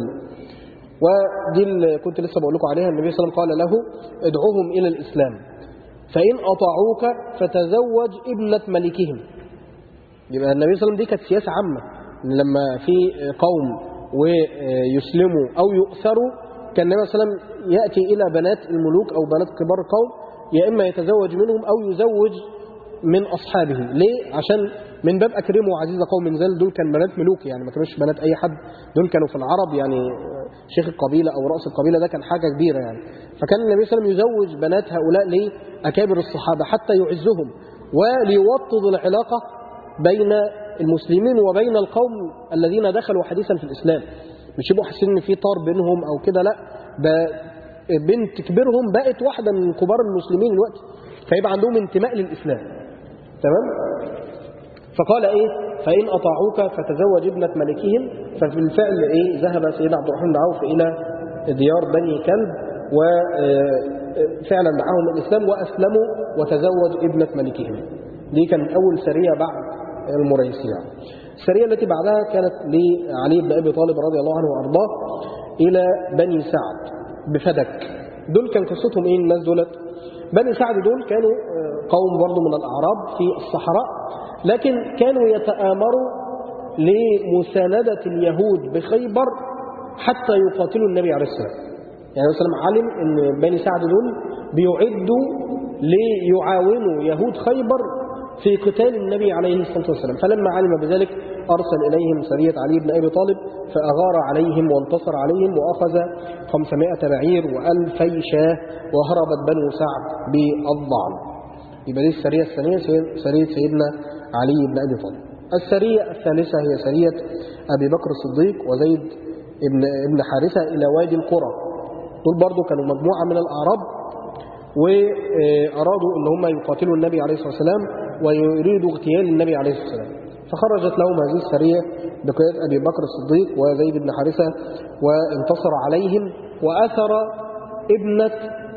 ودي اللي كنت لسه بقول لكم عليها النبي صلى الله عليه وسلم قال له ادعوهم إلى الإسلام فإن أطاعوك فتزوج ابنة ملكهم يبقى النبي صلى الله عليه وسلم دي كانت سياسة عامة إن لما في قوم ويسلموا أو يؤثروا كان النبي صلى الله عليه وسلم يأتي إلى بنات الملوك أو بنات كبار القوم يا إما يتزوج منهم أو يزوج من أصحابه ليه؟ عشان من باب أكرمه وعزيز قوم زال دول كان بنات ملوك يعني ما كانوش بنات أي حد دول كانوا في العرب يعني شيخ القبيلة أو رأس القبيلة ده كان حاجة كبيرة يعني فكان النبي صلى الله عليه وسلم يزوج بنات هؤلاء لأكابر الصحابة حتى يعزهم وليوطد العلاقة بين المسلمين وبين القوم الذين دخلوا حديثا في الإسلام مش يبقوا حاسين ان في طار بينهم او كده لا ب- بنت كبيرهم بقت واحده من كبار المسلمين دلوقتي فيبقى عندهم انتماء للاسلام تمام فقال ايه فان اطاعوك فتزوج ابنه ملكهم فبالفعل ايه ذهب سيدنا عبد الرحمن بن عوف الى ديار بني كلب وفعلا دعاهم الاسلام واسلموا وتزوج ابنه ملكهم دي كانت اول سريه بعد المريسيع السريه التي بعدها كانت لعلي بن ابي طالب رضي الله عنه وارضاه الى بني سعد بفدك دول كان قصتهم ايه الناس دولت بني سعد دول كانوا آه، قوم برضو من الاعراب في الصحراء لكن كانوا يتآمروا لمساندة اليهود بخيبر حتى يقاتلوا النبي عليه السلام يعني وسلم علم ان بني سعد دول بيعدوا ليعاونوا يهود خيبر في قتال النبي عليه الصلاة والسلام فلما علم بذلك أرسل إليهم سرية علي بن أبي طالب فأغار عليهم وانتصر عليهم وأخذ 500 بعير وألفي شاه وهربت بنو سعد بالضعن يبقى دي السرية الثانية سرية سيدنا علي بن أبي طالب السرية الثالثة هي سرية أبي بكر الصديق وزيد ابن ابن حارثة إلى وادي القرى دول برضو كانوا مجموعة من الأعراب وأرادوا أن هم يقاتلوا النبي عليه الصلاة والسلام ويريدوا اغتيال النبي عليه الصلاة والسلام فخرجت لهم هذه السرية بقيادة أبي بكر الصديق وزيد بن حارثة وانتصر عليهم وأثر ابنة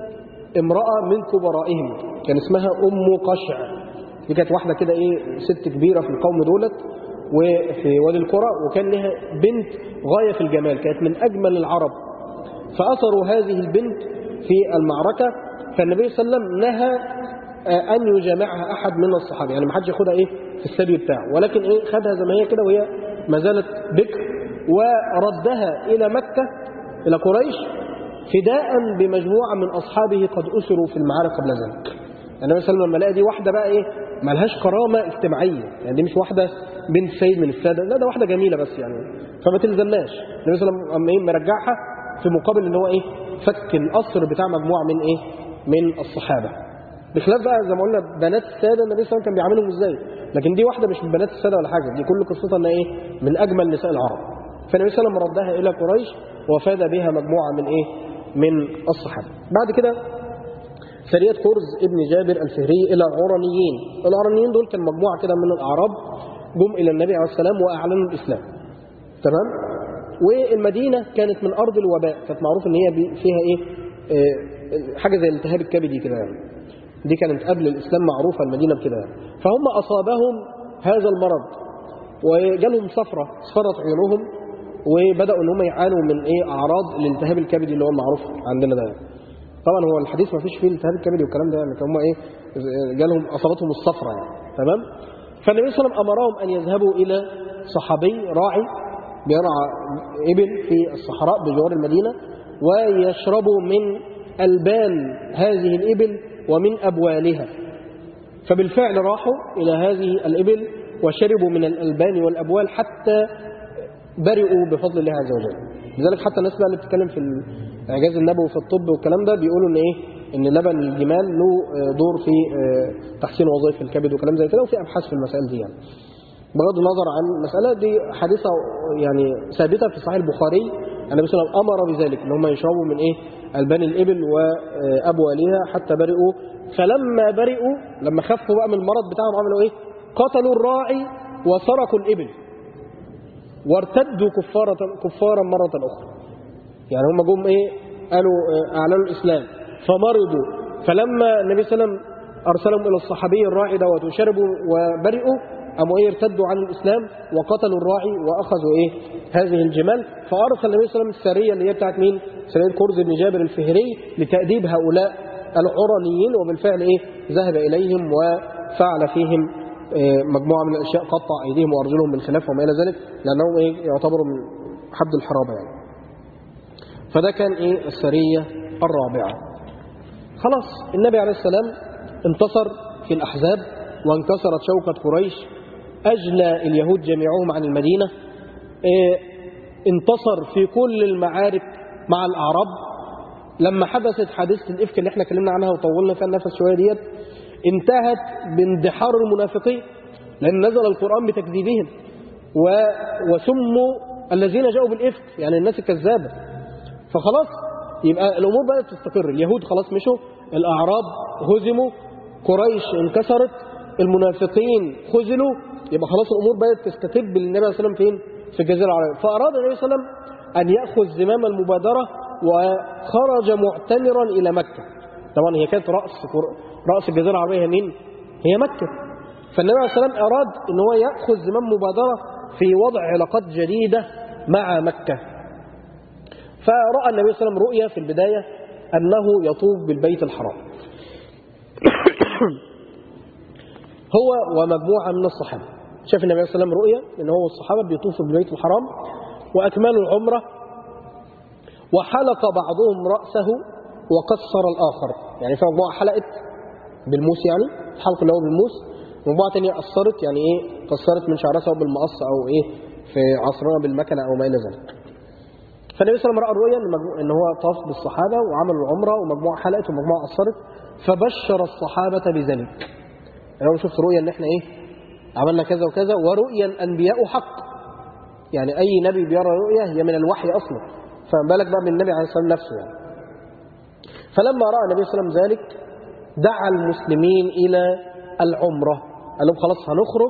امرأة من كبرائهم كان اسمها أم قشع دي كانت واحدة كده إيه ست كبيرة في القوم دولت وفي وادي القرى وكان لها بنت غاية في الجمال كانت من أجمل العرب فأثروا هذه البنت في المعركة فالنبي صلى الله عليه وسلم نهى آه، أن يجامعها أحد من الصحابة يعني ما حدش ياخدها إيه في السبي بتاعه ولكن إيه خدها زي ما هي كده وهي ما زالت بكر وردها إلى مكة إلى قريش فداء بمجموعة من أصحابه قد أسروا في المعارك قبل ذلك يعني النبي صلى الله عليه وسلم لما لقى دي واحدة بقى إيه ملهاش كرامة اجتماعية يعني دي مش واحدة بنت سيد من السادة لا ده واحدة جميلة بس يعني فما تلزمناش النبي صلى الله عليه وسلم أما إيه مرجعها في مقابل ان هو ايه فك الاسر بتاع مجموعه من ايه من الصحابه بخلاف بقى زي ما قلنا بنات الساده النبي صلى الله عليه وسلم كان بيعاملهم ازاي لكن دي واحده مش من بنات الساده ولا حاجه دي كل قصتها انها ايه من اجمل نساء العرب فالنبي صلى الله عليه وسلم ردها الى قريش وفاد بها مجموعه من ايه من الصحابه بعد كده سريه كرز ابن جابر الفهري الى العرنيين العرنيين دول كان مجموعه كده من الاعراب جم الى النبي عليه السلام واعلنوا الاسلام تمام والمدينة كانت من أرض الوباء كانت معروف إن هي بي- فيها إيه آه، حاجة زي الالتهاب الكبدي كده يعني دي كانت قبل الإسلام معروفة المدينة بكده يعني فهم أصابهم هذا المرض وجالهم صفرة صفرت عيونهم وبدأوا إن هم يعانوا من إيه أعراض الالتهاب الكبدي اللي هو معروف عندنا ده يعني. طبعا هو الحديث ما فيش فيه الالتهاب الكبدي والكلام ده يعني هم إيه جالهم أصابتهم الصفرة يعني تمام فالنبي صلى الله عليه وسلم أمرهم أن يذهبوا إلى صحابي راعي بيرعى إبل في الصحراء بجوار المدينة ويشربوا من ألبان هذه الإبل ومن أبوالها فبالفعل راحوا إلى هذه الإبل وشربوا من الألبان والأبوال حتى برئوا بفضل الله عز وجل لذلك حتى الناس بقى اللي بتتكلم في الإعجاز النبوي في الطب والكلام ده بيقولوا إن إيه إن لبن الجمال له آه، دور في آه، تحسين وظائف الكبد وكلام زي كده وفي أبحاث في المسائل دي يعني بغض النظر عن المسألة دي حادثة يعني ثابتة في صحيح البخاري النبي صلى الله عليه وسلم أمر بذلك إن هم يشربوا من إيه ألبان الإبل وأبوالها حتى برئوا فلما برئوا لما خفوا بقى من المرض بتاعهم عملوا إيه قتلوا الراعي وسرقوا الإبل وارتدوا كفارة كفارا مرة أخرى يعني هم جم إيه قالوا آه، أعلنوا الإسلام فمرضوا فلما النبي صلى الله عليه وسلم أرسلهم إلى الصحابي الراعي دوت وشربوا وبرئوا قاموا إيه ارتدوا عن الإسلام وقتلوا الراعي وأخذوا إيه هذه الجمال فأرسل النبي صلى الله عليه وسلم السرية اللي هي بتاعت مين؟ سرية كرز بن جابر الفهري لتأديب هؤلاء العرنيين وبالفعل إيه ذهب إليهم وفعل فيهم آه، مجموعة من الأشياء قطع أيديهم وأرجلهم من خلاف وما إلى ذلك لأنهم إيه يعتبروا من حد الحرابة يعني فده كان إيه السرية الرابعة خلاص النبي عليه السلام انتصر في الأحزاب وانكسرت شوكة قريش أجلى اليهود جميعهم عن المدينة إيه، انتصر في كل المعارك مع الأعراب لما حدثت حادثة الإفك اللي احنا اتكلمنا عنها وطولنا فيها النفس شوية ديت انتهت باندحار المنافقين لأن نزل القرآن بتكذيبهم و... وسموا الذين جاءوا بالإفك يعني الناس الكذابة فخلاص يبقى الأمور بدأت تستقر اليهود خلاص مشوا الأعراب هزموا قريش انكسرت المنافقين خذلوا يبقى خلاص الأمور بدأت تستتب للنبي صلى الله عليه وسلم فين؟ في الجزيرة العربية فأراد النبي صلى الله عليه وسلم أن يأخذ زمام المبادرة وخرج معتمرا إلى مكة طبعا هي كانت رأس رأس الجزيرة العربية هي مين؟ هي مكة فالنبي عليه الصلاة والسلام أراد أن هو يأخذ زمام مبادرة في وضع علاقات جديدة مع مكة فرأى النبي صلى الله عليه وسلم رؤيا في البداية أنه يطوف بالبيت الحرام هو ومجموعة من الصحابة شاف النبي صلى الله عليه وسلم رؤيا أن هو والصحابة بيطوفوا بالبيت الحرام وأكملوا العمرة وحلق بعضهم رأسه وقصر الآخر يعني في مجموعة حلقت بالموس يعني الحلق اللي هو بالموس مجموعة تانية قصرت يعني إيه قصرت من شعرها سواء بالمقص أو إيه في عصرنا بالمكنة أو ما إلى ذلك فالنبي صلى الله عليه وسلم رأى الرؤيا إن مجموع- إن هو طاف بالصحابة وعملوا العمرة ومجموعة حلقت ومجموعة قصرت فبشر الصحابة بذلك يعني هو شفت رؤيا إن إحنا إيه عملنا كذا وكذا ورؤيا الأنبياء حق يعني أي نبي بيرى رؤيا هي من الوحي أصلا فما بالك بقى من النبي عليه الصلاة والسلام نفسه يعني فلما رأى النبي صلى الله عليه وسلم ذلك دعا المسلمين إلى العمرة قال لهم خلاص هنخرج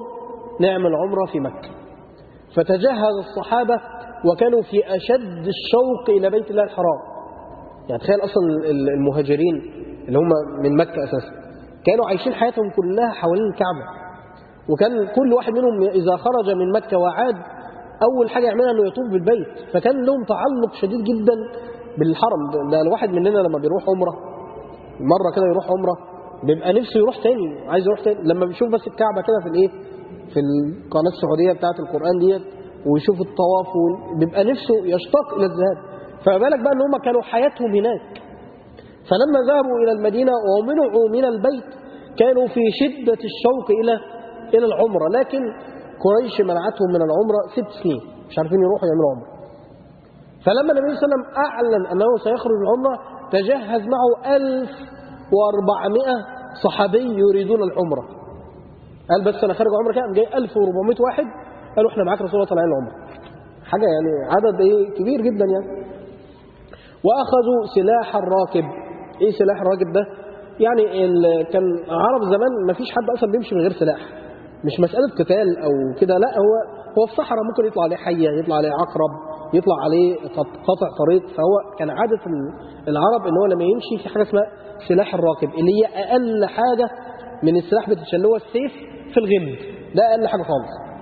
نعمل عمرة في مكة فتجهز الصحابة وكانوا في أشد الشوق إلى بيت الله الحرام يعني تخيل أصلا المهاجرين اللي هم من مكة أساسا كانوا عايشين حياتهم كلها حوالين الكعبة وكان كل واحد منهم إذا خرج من مكة وعاد أول حاجة يعملها أنه يطوف بالبيت فكان لهم تعلق شديد جدا بالحرم ده- ده الواحد مننا لما بيروح عمرة مرة كده يروح عمرة بيبقى نفسه يروح تاني عايز يروح تاني لما بيشوف بس الكعبة كده في الايه في القناة السعودية بتاعة القرآن ديت ويشوف الطواف وال- بيبقى نفسه يشتاق إلى الذهاب فما بالك بقى ان هم كانوا حياتهم هناك فلما ذهبوا إلى المدينة ومنعوا من البيت كانوا في شدة الشوق إلى إلى العمرة لكن قريش منعتهم من العمرة ست سنين مش عارفين يروحوا يعملوا عمرة فلما النبي صلى الله عليه وسلم أعلن أنه سيخرج العمرة تجهز معه 1400 صحابي يريدون العمرة قال بس أنا خارج عمرة كده قام جاي 1400 واحد قالوا احنا معاك رسول الله طالعين العمرة حاجة يعني عدد ايه كبير جدا يعني واخذوا سلاح الراكب ايه سلاح الراكب ده يعني ال- كان عرب زمان ما فيش حد اصلا بيمشي من غير سلاح مش مساله قتال او كده لا هو هو في صحراء ممكن يطلع عليه حيه يطلع عليه عقرب يطلع عليه قط- قطع طريق فهو كان عاده ال- العرب ان هو لما يمشي في حاجه اسمها سلاح الراكب اللي هي اقل حاجه من السلاح بتتشال اللي هو السيف في الغمد ده اقل حاجه خالص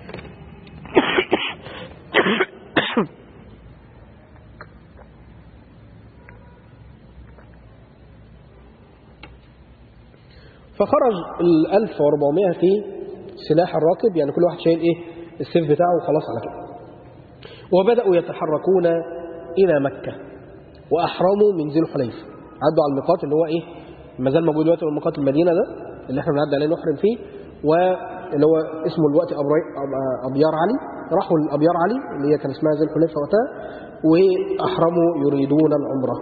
فخرج ال 1400 في سلاح الراكب يعني كل واحد شايل ايه السيف بتاعه وخلاص على كده وبدأوا يتحركون إلى مكة وأحرموا من ذي الحليفة عدوا على الميقات اللي هو إيه ما زال موجود دلوقتي هو ميقات المدينة ده اللي احنا بنعدي عليه نحرم فيه واللي هو اسمه الوقت أبري- أب- أبيار علي راحوا لأبيار علي اللي هي كان اسمها ذي الحليفة وقتها وأحرموا يريدون العمرة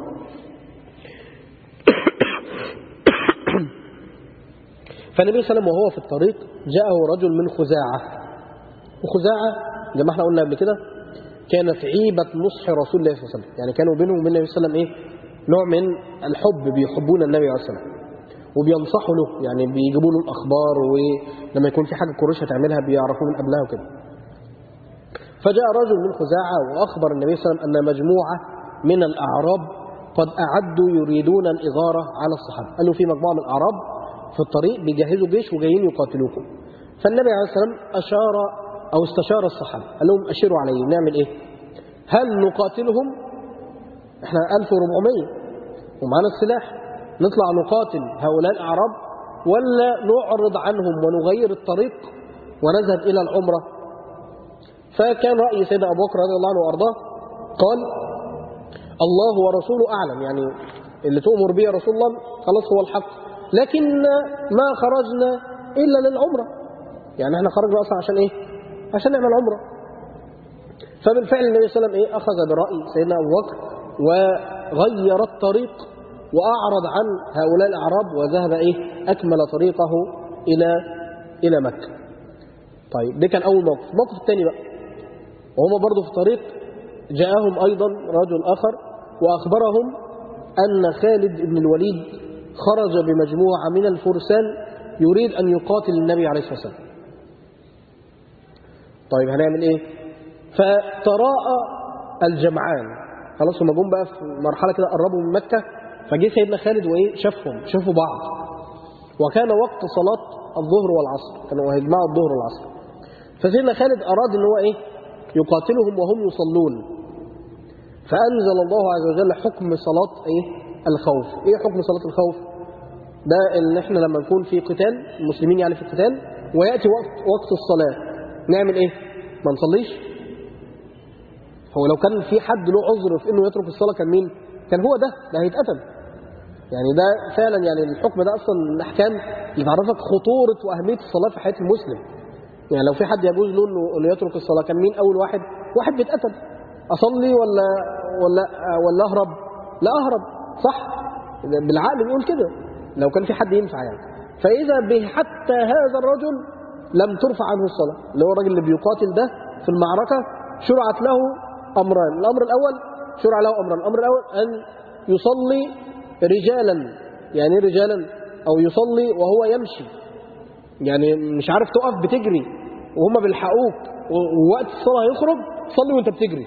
فالنبي صلى الله عليه وسلم وهو في الطريق جاءه رجل من خزاعة وخزاعة زي ما احنا قلنا قبل كده كانت عيبة نصح رسول الله صلى الله عليه وسلم يعني كانوا بينهم وبين النبي صلى الله عليه وسلم ايه نوع من الحب بيحبون النبي عليه الصلاة والسلام وبينصحوا له يعني بيجيبوا له الأخبار ولما يكون في حاجة قريش هتعملها بيعرفوه من قبلها وكده فجاء رجل من خزاعة وأخبر النبي صلى الله عليه وسلم أن مجموعة من الأعراب قد أعدوا يريدون الإغارة على الصحابة قالوا في مجموعة من الأعراب في الطريق بيجهزوا جيش وجايين يقاتلوكم فالنبي عليه الصلاة والسلام أشار أو استشار الصحابة قال لهم أشيروا علي نعمل إيه هل نقاتلهم احنا 1400 ومعنا السلاح نطلع نقاتل هؤلاء الأعراب ولا نعرض عنهم ونغير الطريق ونذهب إلى العمرة فكان رأي سيدنا أبو بكر رضي الله عنه وأرضاه قال الله ورسوله أعلم يعني اللي تؤمر به رسول الله خلاص هو الحق لكن ما خرجنا إلا للعمرة يعني احنا خرجنا أصلا عشان إيه عشان نعمل عمرة فبالفعل النبي صلى الله عليه وسلم إيه أخذ برأي سيدنا أبو بكر وغير الطريق وأعرض عن هؤلاء الأعراب وذهب إيه أكمل طريقه إلى إلى مكة طيب ده كان أول موقف الموقف الثاني بقى وهم برضو في الطريق جاءهم أيضا رجل آخر وأخبرهم أن خالد بن الوليد خرج بمجموعة من الفرسان يريد أن يقاتل النبي عليه الصلاة والسلام طيب هنعمل إيه فتراءى الجمعان خلاص هم جم بقى في مرحلة كده قربوا من مكة فجه سيدنا خالد وإيه شافهم شافوا بعض وكان وقت صلاة الظهر والعصر كانوا هيجمعوا الظهر والعصر فسيدنا خالد أراد أن هو إيه يقاتلهم وهم يصلون فأنزل الله عز وجل حكم صلاة إيه الخوف إيه حكم صلاة الخوف ده إن إحنا لما نكون في قتال المسلمين يعني في قتال ويأتي وقت وقت الصلاة نعمل إيه ما نصليش هو لو كان في حد له عذر في إنه يترك الصلاة كان مين كان هو ده ده هيتقتل يعني ده فعلا يعني الحكم ده أصلا من الأحكام اللي تعرفك خطورة وأهمية الصلاة في حياة المسلم يعني لو في حد يجوز له انه إنه يترك الصلاه كان مين اول واحد واحد بيتقتل اصلي ولا ولا ولا اهرب لا اهرب صح بالعقل بيقول كده لو كان في حد ينفع يعني فاذا به حتى هذا الرجل لم ترفع عنه الصلاه اللي هو الراجل اللي بيقاتل ده في المعركه شرعت له امران الامر الاول شرع له امران الامر الاول ان يصلي رجالا يعني إيه رجالا او يصلي وهو يمشي يعني مش عارف تقف بتجري وهم بيلحقوك و- ووقت الصلاه هيخرج صلي وانت بتجري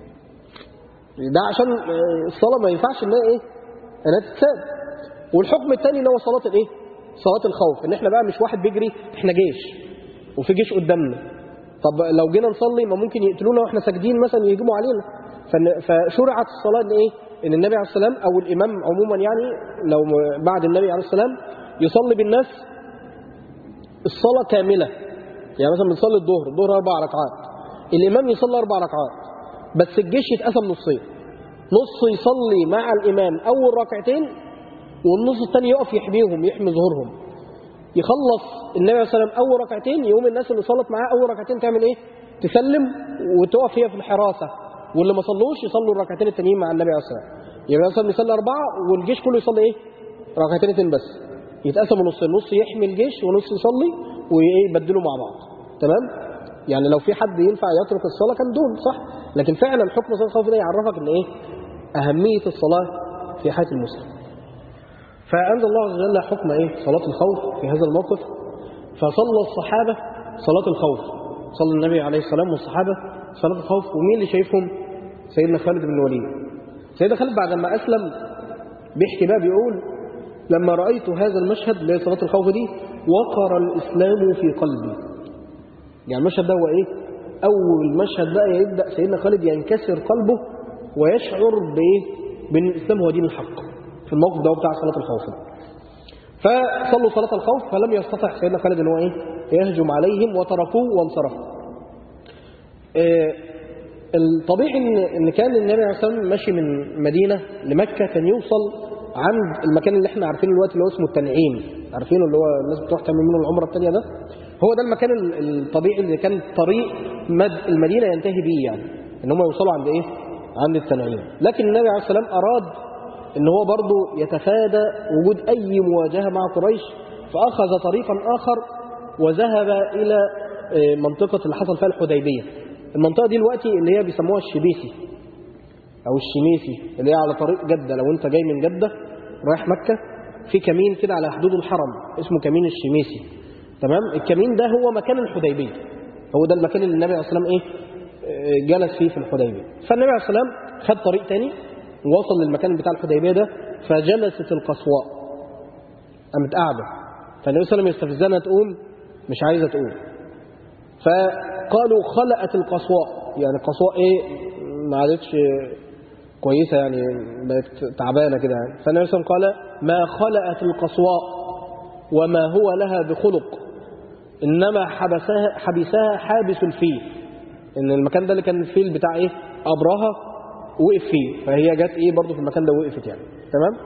ده عشان آه، الصلاه ما ينفعش انها ايه انها تتساب والحكم الثاني اللي هو صلاه الايه صلاه الخوف ان احنا بقى مش واحد بيجري احنا جيش وفي جيش قدامنا طب لو جينا نصلي ما ممكن يقتلونا واحنا ساجدين مثلا يهجموا علينا فن- فشرعت الصلاه ان ايه ان النبي عليه السلام او الامام عموما يعني لو م- بعد النبي عليه السلام يصلي بالناس الصلاه كامله يعني مثلا بنصلي الظهر الظهر اربع ركعات الامام يصلي اربع ركعات بس الجيش يتقسم نصين نص يصلي مع الامام اول ركعتين والنص الثاني يقف يحميهم يحمي ظهورهم يخلص النبي عليه الصلاه والسلام اول ركعتين يقوم الناس اللي صلت معاه اول ركعتين تعمل ايه تسلم وتقف هي في الحراسه واللي ما صلوش يصلوا الركعتين التانيين مع النبي عليه الصلاه والسلام يبقى مثلا يصلي اربعه والجيش كله يصلي ايه ركعتين اتنين بس يتقسموا نصين نص يحمي الجيش ونص يصلي ويبدلوا مع بعض تمام يعني لو في حد ينفع يترك الصلاه كان دول صح لكن فعلا حكم صلاه الخوف ده يعرفك ان ايه اهميه الصلاه في حياه المسلم فأنزل الله عز وجل حكم إيه؟ صلاة الخوف في هذا الموقف فصلى الصحابة صلاة الخوف صلى النبي عليه السلام والصحابة صلاة الخوف ومين اللي شايفهم؟ سيدنا خالد بن الوليد سيدنا خالد بعد ما أسلم بيحكي بقى بيقول لما رأيت هذا المشهد اللي هي صلاة الخوف دي وقر الإسلام في قلبي يعني المشهد ده هو إيه؟ أول مشهد بقى يبدأ سيدنا خالد ينكسر قلبه ويشعر بإيه؟ بأن الإسلام هو دين الحق في الموقف ده بتاع صلاة الخوف ده. فصلوا صلاة الخوف فلم يستطع سيدنا خالد ان هو ايه يهجم عليهم وتركوه وانصرفوا آه، الطبيعي ان ان كان النبي عليه الصلاه والسلام ماشي من مدينه لمكه كان يوصل عند المكان اللي احنا عارفينه دلوقتي اللي هو اسمه التنعيم عارفينه اللي هو الناس بتروح تعمل منه العمره الثانيه ده هو ده المكان ال- الطبيعي اللي كان طريق مد المدينه ينتهي بيه يعني ان هم يوصلوا عند ايه عند التنعيم لكن النبي عليه الصلاه والسلام اراد ان هو برضه يتفادى وجود اي مواجهه مع قريش فاخذ طريقا اخر وذهب الى آه، منطقه اللي حصل فيها الحديبيه المنطقه دي دلوقتي اللي هي بيسموها الشبيسي او الشميسي اللي هي على طريق جده لو انت جاي من جده رايح مكه في كمين كده على حدود الحرم اسمه كمين الشميسي تمام الكمين ده هو مكان الحديبيه هو ده المكان اللي النبي عليه الصلاه والسلام ايه آه، جلس فيه في الحديبيه فالنبي عليه الصلاه والسلام خد طريق تاني ووصل للمكان بتاع الحديبيه ده فجلست القصواء قامت قاعده فالنبي صلى الله عليه وسلم يستفزها تقوم مش عايزه تقوم فقالوا خلقت القصواء يعني القصواء ايه ما عادتش كويسه يعني بقت تعبانه كده يعني فالنبي صلى الله عليه وسلم قال ما خلقت القصواء وما هو لها بخلق انما حبسها حبسها حابس الفيل ان المكان ده اللي كان الفيل بتاع ايه ابرهه وقف فيه فهي جت ايه برضه في المكان ده وقفت يعني تمام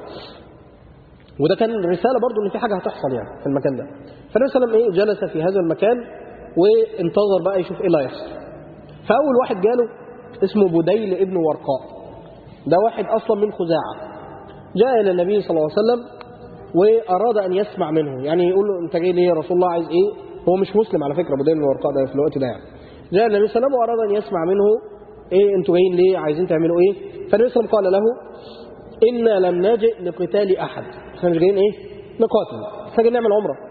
وده كان رساله برضه ان في حاجه هتحصل يعني في المكان ده فالنبي صلى الله عليه وسلم ايه جلس في هذا المكان وانتظر بقى يشوف ايه اللي هيحصل فاول واحد جاله اسمه بديل ابن ورقاء ده واحد اصلا من خزاعه جاء الى النبي صلى الله عليه وسلم واراد ان يسمع منه يعني يقول له انت جاي ليه يا رسول الله عايز ايه هو مش مسلم على فكره بديل بن ورقاء ده في الوقت ده يعني جاء النبي صلى الله عليه وسلم واراد ان يسمع منه ايه انتوا جايين ليه عايزين تعملوا ايه فالنبي صلى الله عليه وسلم قال له انا لم نجئ لقتال احد احنا مش جايين ايه نقاتل احنا جايين نعمل عمره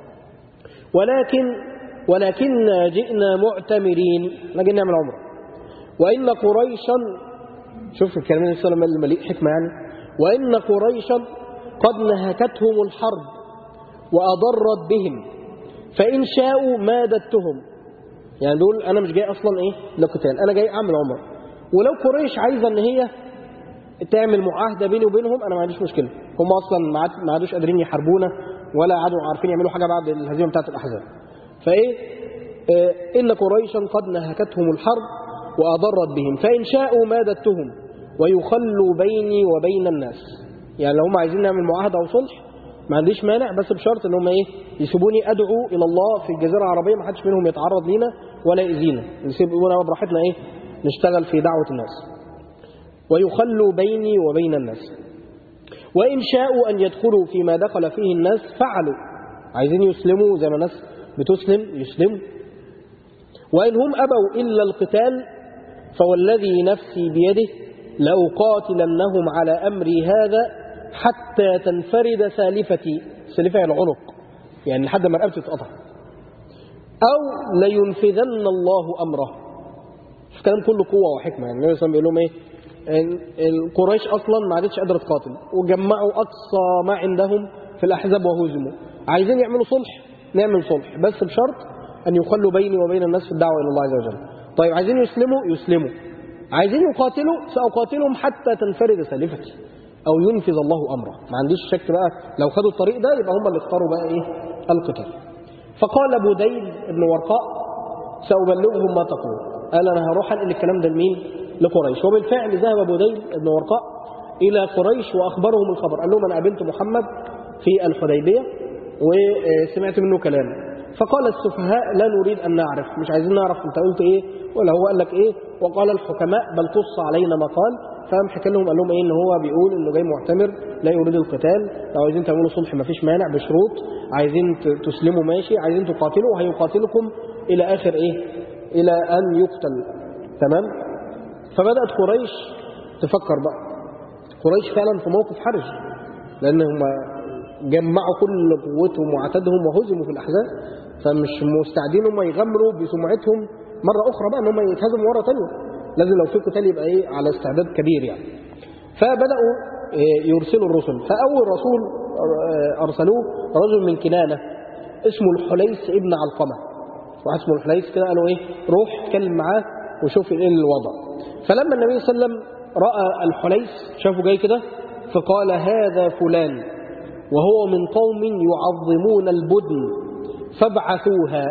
ولكن ولكننا جئنا معتمرين احنا جايين نعمل عمره وان قريشا شوف الكلام النبي صلى الله عليه وسلم المليء حكمه يعني وان قريشا قد نهكتهم الحرب واضرت بهم فان شاءوا مادتهم يعني دول انا مش جاي اصلا ايه لقتال انا جاي اعمل عمره ولو قريش عايزه ان هي تعمل معاهده بيني وبينهم انا ما عنديش مشكله هم اصلا ما عاد- ما عادوش قادرين يحاربونا ولا عادوا عارفين يعملوا حاجه بعد الهزيمه بتاعه الاحزاب فايه آه، ان قريشا قد نهكتهم الحرب واضرت بهم فان شاءوا مادتهم ويخلوا بيني وبين الناس يعني لو هم عايزين نعمل معاهده او صلح ما عنديش مانع بس بشرط ان هم ايه يسيبوني ادعو الى الله في الجزيره العربيه ما حدش منهم يتعرض لينا ولا يأذينا يسيبونا براحتنا ايه نشتغل في دعوه الناس ويخلوا بيني وبين الناس وإن شاءوا أن يدخلوا فيما دخل فيه الناس فعلوا عايزين يسلموا زي ما الناس بتسلم يسلموا وإن هم أبوا إلا القتال فوالذي نفسي بيده لأقاتلنهم على أمري هذا حتى تنفرد سالفتي سالفة العنق يعني لحد ما رقبتي تتقطع أو لينفذن الله أمره الكلام كله قوة وحكمة يعني النبي صلى الله عليه وسلم بيقول لهم إيه إن القريش أصلا ما عادتش قادرة تقاتل وجمعوا أقصى ما عندهم في الأحزاب وهزموا عايزين يعملوا صلح نعمل صلح بس بشرط أن يخلوا بيني وبين الناس في الدعوة إلى الله عز وجل طيب عايزين يسلموا يسلموا عايزين يقاتلوا سأقاتلهم حتى تنفرد سالفتي أو ينفذ الله أمره ما عنديش شك بقى لو خدوا الطريق ده يبقى هم اللي اختاروا بقى إيه القتال فقال بديل بن ورقاء سأبلغهم ما تقول قال أنا هروح أنقل الكلام ده لمين لقريش وبالفعل ذهب بديل بن ورقاء إلى قريش وأخبرهم الخبر قال لهم أنا قابلت محمد في الحديبية وسمعت منه كلام فقال السفهاء لا نريد أن نعرف مش عايزين نعرف أنت قلت إيه ولا هو قال لك إيه وقال الحكماء بل قص علينا ما قال فقام حكى لهم قال لهم إيه إن هو بيقول إنه جاي معتمر لا يريد القتال لو عايزين تعملوا صلح ما فيش مانع بشروط عايزين ت- تسلموا ماشي عايزين تقاتلوا وهيقاتلكم إلى آخر إيه إلى أن يقتل تمام فبدأت قريش تفكر بقى قريش فعلا في موقف حرج لأن هم جمعوا كل قوتهم وعتادهم وهزموا في الأحزاب فمش مستعدين هم يغامروا بسمعتهم مرة أخرى بقى إن هم يتهزموا مرة تانية لازم لو في قتال يبقى إيه على استعداد كبير يعني فبدأوا إيه، يرسلوا الرسل فأول رسول آه، أرسلوه رجل من كنانة اسمه الحليس ابن علقمة واحد اسمه الحليس كده قالوا إيه روح اتكلم معاه وشوف إيه الوضع فلما النبي صلى الله عليه وسلم رأى الحليس شافه جاي كده فقال هذا فلان وهو من قوم يعظمون البدن فابعثوها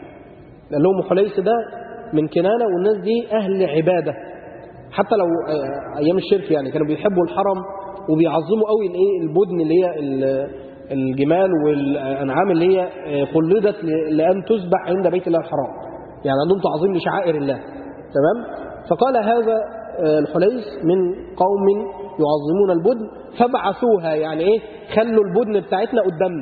قال لهم حليس ده من كنانة والناس دي أهل عبادة حتى لو آه، أيام الشرك يعني كانوا بيحبوا الحرم وبيعظموا قوي الايه البدن اللي هي ال- الجمال والأنعام اللي هي آه، قلدت ل- لأن تذبح عند بيت الله الحرام يعني عندهم تعظيم لشعائر الله تمام فقال هذا آه، الحليس من قوم يعظمون البدن فابعثوها يعني ايه خلوا البدن بتاعتنا قدامنا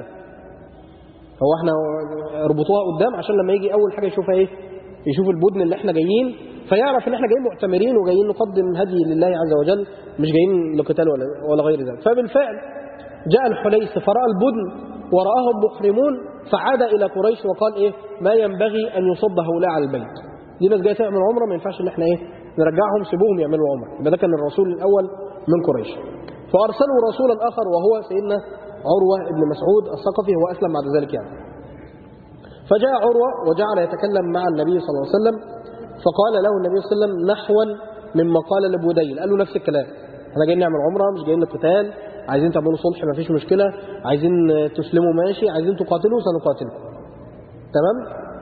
هو احنا ربطوها قدام عشان لما يجي اول حاجه يشوفها ايه يشوف البدن اللي احنا جايين فيعرف ان احنا جايين معتمرين وجايين نقدم هدي لله عز وجل مش جايين لقتال ولا ولا غير ذلك فبالفعل جاء الحليس فراى البدن وراهم محرمون فعاد الى قريش وقال ايه ما ينبغي ان يصب هؤلاء على البيت دي ناس جايه تعمل عمره ما ينفعش ان احنا ايه نرجعهم سيبوهم يعملوا عمره يبقى ده كان الرسول الاول من قريش فارسلوا رسولا اخر وهو سيدنا عروه بن مسعود الثقفي هو اسلم بعد ذلك يعني فجاء عروة وجعل يتكلم مع النبي صلى الله عليه وسلم فقال له النبي صلى الله عليه وسلم نحوا مما قال لبوديل قال له نفس الكلام احنا جايين نعمل عمرة مش جايين للقتال عايزين تعملوا صلح ما فيش مشكلة عايزين تسلموا ماشي عايزين تقاتلوا سنقاتلكم تمام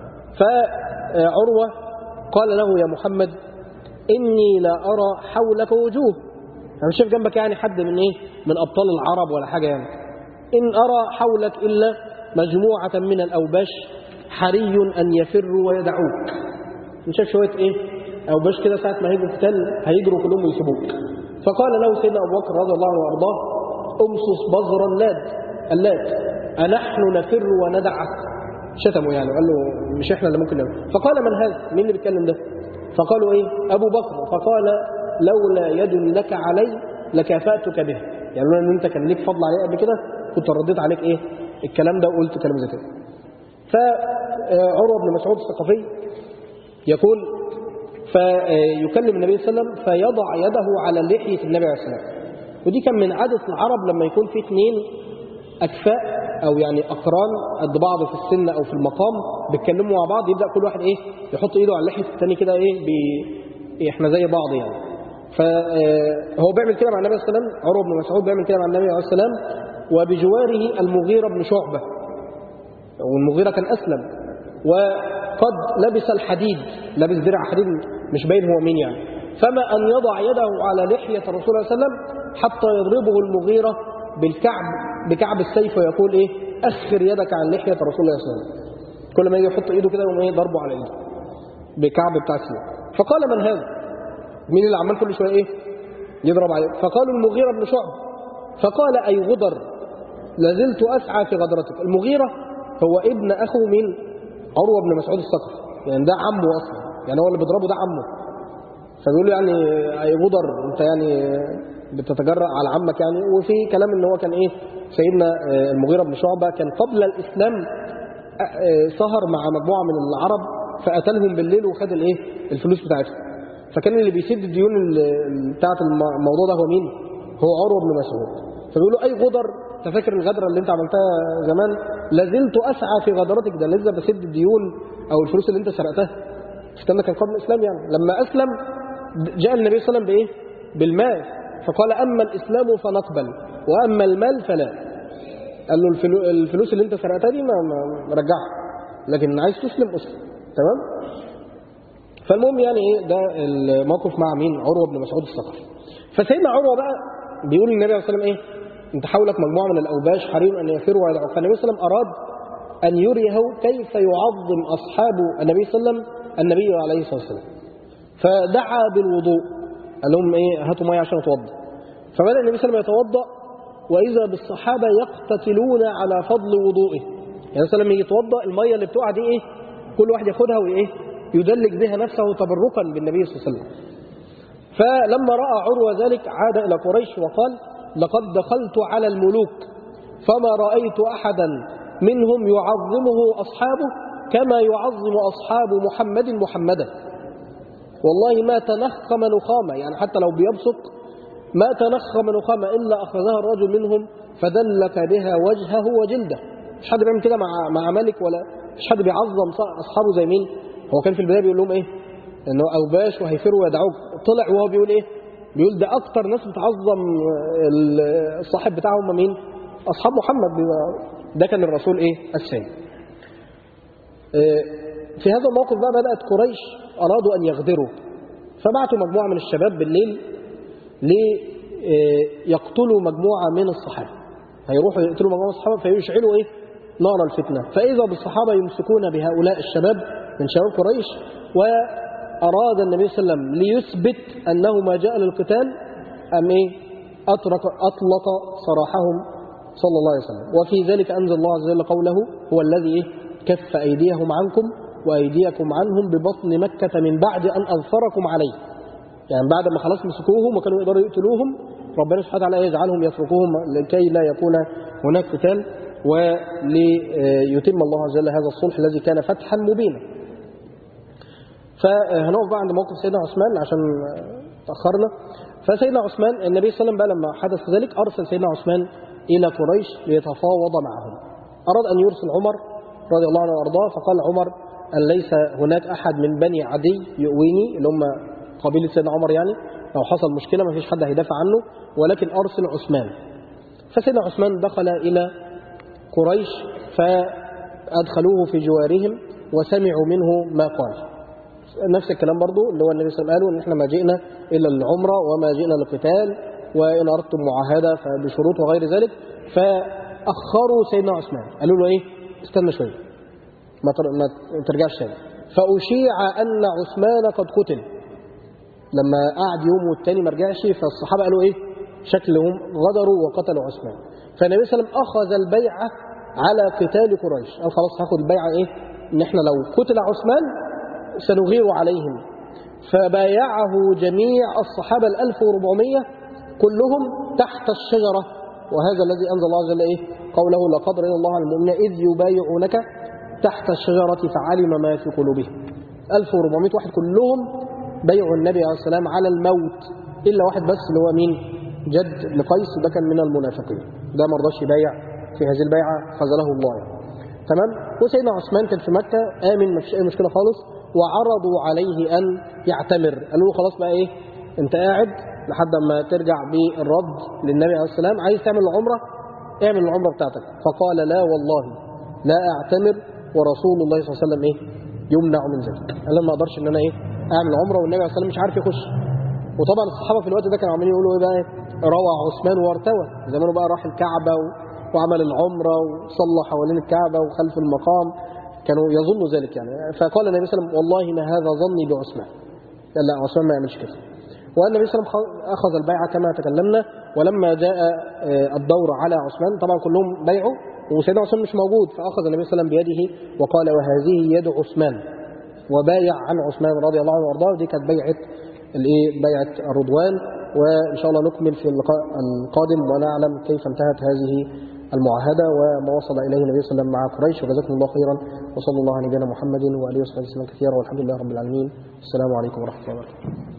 فعروة قال له يا محمد إني لا أرى حولك وجوه أنا مش شايف جنبك يعني حد من إيه من أبطال العرب ولا حاجة يعني إن أرى حولك إلا مجموعة من الأوباش حري أن يفروا ويدعوك مش شايف شوية إيه أوباش كده ساعة ما هيجوا قتال هيجروا كلهم ويسيبوك فقال له سيدنا أبو بكر رضي الله عنه وأرضاه أمصص بزر اللات اللات أنحن نفر وندعك شتموا يعني وقال له مش احنا اللي ممكن نعمل فقال من هذا مين اللي بيتكلم ده فقالوا ايه ابو بكر فقال لولا يد لك علي لكافاتك به يعني لولا ان انت كان ليك فضل عليه قبل كده كنت رديت عليك ايه الكلام ده وقلت كلام زي كده فعروه بن مسعود الثقفي يقول فيكلم النبي صلى الله عليه وسلم فيضع يده على لحيه النبي عليه الصلاه والسلام ودي كان من عاده العرب لما يكون في اثنين اكفاء او يعني اقران قد بعض في السن او في المقام بيتكلموا مع بعض يبدا كل واحد ايه يحط ايده على لحيه الثاني كده ايه بي إيه احنا زي بعض يعني فهو بيعمل كده مع النبي صلى الله عليه وسلم عروه بن مسعود بيعمل كده مع النبي عليه السلام وبجواره المغيرة بن شعبة والمغيرة كان أسلم وقد لبس الحديد لبس درع حديد مش باين هو مين يعني فما أن يضع يده على لحية الرسول صلى الله عليه وسلم حتى يضربه المغيرة بالكعب بكعب السيف ويقول إيه أخر يدك عن لحية الرسول صلى الله عليه وسلم كل ما يجي يحط إيده كده يقوم إيه ضربه على إيده بكعب بتاع السيف فقال من هذا مين اللي عمال كل شوية إيه يضرب عليه فقالوا المغيرة بن شعب فقال أي غدر لازلت أسعى في غدرتك المغيرة هو ابن أخو من عروة بن مسعود الثقفي يعني ده عمه أصلا يعني هو اللي بيضربه ده عمه فبيقول له يعني أي غدر أنت يعني بتتجرأ على عمك يعني وفي كلام ان هو كان ايه سيدنا المغيرة بن شعبة كان قبل الإسلام آه، سهر مع مجموعة من العرب فقتلهم بالليل وخد الايه الفلوس بتاعتهم فكان اللي بيسد الديون ال- بتاعت الم- الموضوع ده هو مين هو عروة بن مسعود فبيقولوا اي غدر انت فاكر الغدرة اللي انت عملتها زمان لازلت اسعى في غدرتك ده لسه بسد الديون او الفلوس اللي انت سرقتها استنى كان قبل الاسلام يعني لما اسلم جاء النبي صلى الله عليه وسلم بايه بالمال فقال اما الاسلام فنقبل واما المال فلا قال له الفلو- الفلوس اللي انت سرقتها دي ما ما- ما رجعها لكن عايز تسلم اسلم تمام فالمهم يعني ايه ده الموقف مع مين عروه بن مسعود الثقفي فسيدنا عروه بقى بيقول للنبي عليه الصلاه والسلام ايه انت حولك مجموعه من الاوباش حريم ان يفروا ويدعوا فالنبي صلى الله عليه وسلم اراد ان يريه كيف يعظم اصحاب النبي صلى الله عليه وسلم النبي عليه الصلاه والسلام فدعا بالوضوء قال لهم ايه هاتوا ميه عشان اتوضا فبدا النبي صلى الله عليه وسلم يتوضا واذا بالصحابه يقتتلون على فضل وضوئه يعني صلى الله عليه وسلم يجي يتوضا الميه اللي بتقع دي ايه كل واحد ياخدها وايه يدلك بها نفسه تبركا بالنبي صلى الله عليه وسلم فلما راى عروه ذلك عاد الى قريش وقال لقد دخلت على الملوك فما رايت احدا منهم يعظمه اصحابه كما يعظم اصحاب محمد محمدا والله ما تنخم نخامة يعني حتى لو بيبصق ما تنخم نخامة إلا أخذها الرجل منهم فدلك بها وجهه وجلده مش حد بيعمل كده مع مع ملك ولا مش حد بيعظم ص- أصحابه زي مين هو كان في البداية بيقول لهم إيه إنه أوباش وهيفروا ويدعوك طلع وهو بيقول إيه بيقول ده أكتر ناس بتعظم ال- الصاحب بتاعهم مين أصحاب محمد ده كان الرسول إيه الثاني في هذا الموقف بقى بدأت قريش أرادوا أن يغدروا فبعتوا مجموعة من الشباب بالليل ليقتلوا مجموعة من الصحابة هيروحوا يقتلوا مجموعة من الصحابة فيشعلوا إيه نار الفتنة فإذا بالصحابة يمسكون بهؤلاء الشباب من شباب قريش وأراد النبي صلى الله عليه وسلم ليثبت أنه ما جاء للقتال أم إيه أطرق أطلق سراحهم صلى الله عليه وسلم وفي ذلك أنزل الله عز وجل قوله هو الذي إيه كف أيديهم عنكم وأيديكم عنهم ببطن مكة من بعد أن أظفركم عليه يعني بعد ما خلاص مسكوهم وكانوا يقدروا يقتلوهم ربنا سبحانه وتعالى يجعلهم يتركوهم لكي لا يكون هناك قتال وليتم الله عز وجل هذا الصلح الذي كان فتحا مبينا فهنقف بقى عند موقف سيدنا عثمان عشان تأخرنا فسيدنا عثمان النبي صلى الله عليه وسلم بقى لما حدث ذلك أرسل سيدنا عثمان إلى قريش ليتفاوض معهم أراد أن يرسل عمر رضي الله عنه وأرضاه فقال عمر أن ليس هناك أحد من بني عدي يؤويني اللي هم قبيلة سيدنا عمر يعني لو حصل مشكلة ما فيش حد هيدافع عنه ولكن أرسل عثمان فسيدنا عثمان دخل إلى قريش فأدخلوه في جوارهم وسمعوا منه ما قال نفس الكلام برضو اللي هو النبي صلى الله عليه وسلم قاله ان احنا ما جئنا الا للعمره وما جئنا للقتال وان اردتم معاهده فبشروط وغير ذلك فاخروا سيدنا عثمان قالوا له ايه استنى شويه ما تر- ما ترجعش تاني فاشيع ان عثمان قد قتل لما قعد يوم والتاني ما رجعش فالصحابه قالوا ايه شكلهم غدروا وقتلوا عثمان فالنبي صلى الله عليه وسلم اخذ البيعه على قتال قريش قال خلاص هاخد البيعه ايه ان احنا لو قتل عثمان سنغير عليهم فبايعه جميع الصحابة الألف وربعمية كلهم تحت الشجرة وهذا الذي أنزل الله عز وجل إيه قوله لقد رضي الله عن المؤمنين إذ يبايعونك تحت الشجرة فعلم ما في قلوبهم 1400 واحد كلهم بيعوا النبي عليه السلام على الموت إلا واحد بس اللي هو مين جد بن قيس ده كان من المنافقين ده ما رضاش يبايع في هذه البيعة خذله الله يعني. تمام وسيدنا عثمان كان في مكة آمن ما فيش أي مشكلة خالص وعرضوا عليه أن يعتمر قالوا له خلاص بقى إيه أنت قاعد لحد ما ترجع بالرد للنبي عليه السلام عايز تعمل العمرة اعمل العمرة بتاعتك فقال لا والله لا أعتمر ورسول الله صلى الله عليه وسلم إيه يمنع من ذلك قال ما أقدرش إن أنا إيه أعمل عمرة والنبي عليه السلام مش عارف يخش وطبعا الصحابة في الوقت ده كانوا عمالين يقولوا إيه بقى إيه؟ روى عثمان وارتوى زمانه بقى راح الكعبة و... وعمل العمرة وصلى حوالين الكعبة وخلف المقام كانوا يظنوا ذلك يعني فقال النبي صلى الله عليه وسلم والله ما هذا ظني بعثمان قال لا عثمان ما يعملش كده والنبي صلى الله عليه وسلم أخذ البيعة كما تكلمنا ولما جاء آه، الدور على عثمان طبعا كلهم بيعوا وسيدنا عثمان مش موجود فأخذ النبي صلى الله عليه وسلم بيده وقال وهذه يد عثمان وبايع عن عثمان رضي الله عنه وارضاه دي كانت بيعة الايه بيعة الرضوان وإن شاء الله نكمل في اللقاء القادم ونعلم كيف انتهت هذه المعاهدة وما وصل إليه النبي صلى الله عليه وسلم مع قريش وجزاكم الله خيرا وصلى الله على نبينا محمد وآله وصحبه وسلم كثيرا والحمد لله رب العالمين السلام عليكم ورحمة الله وبركاته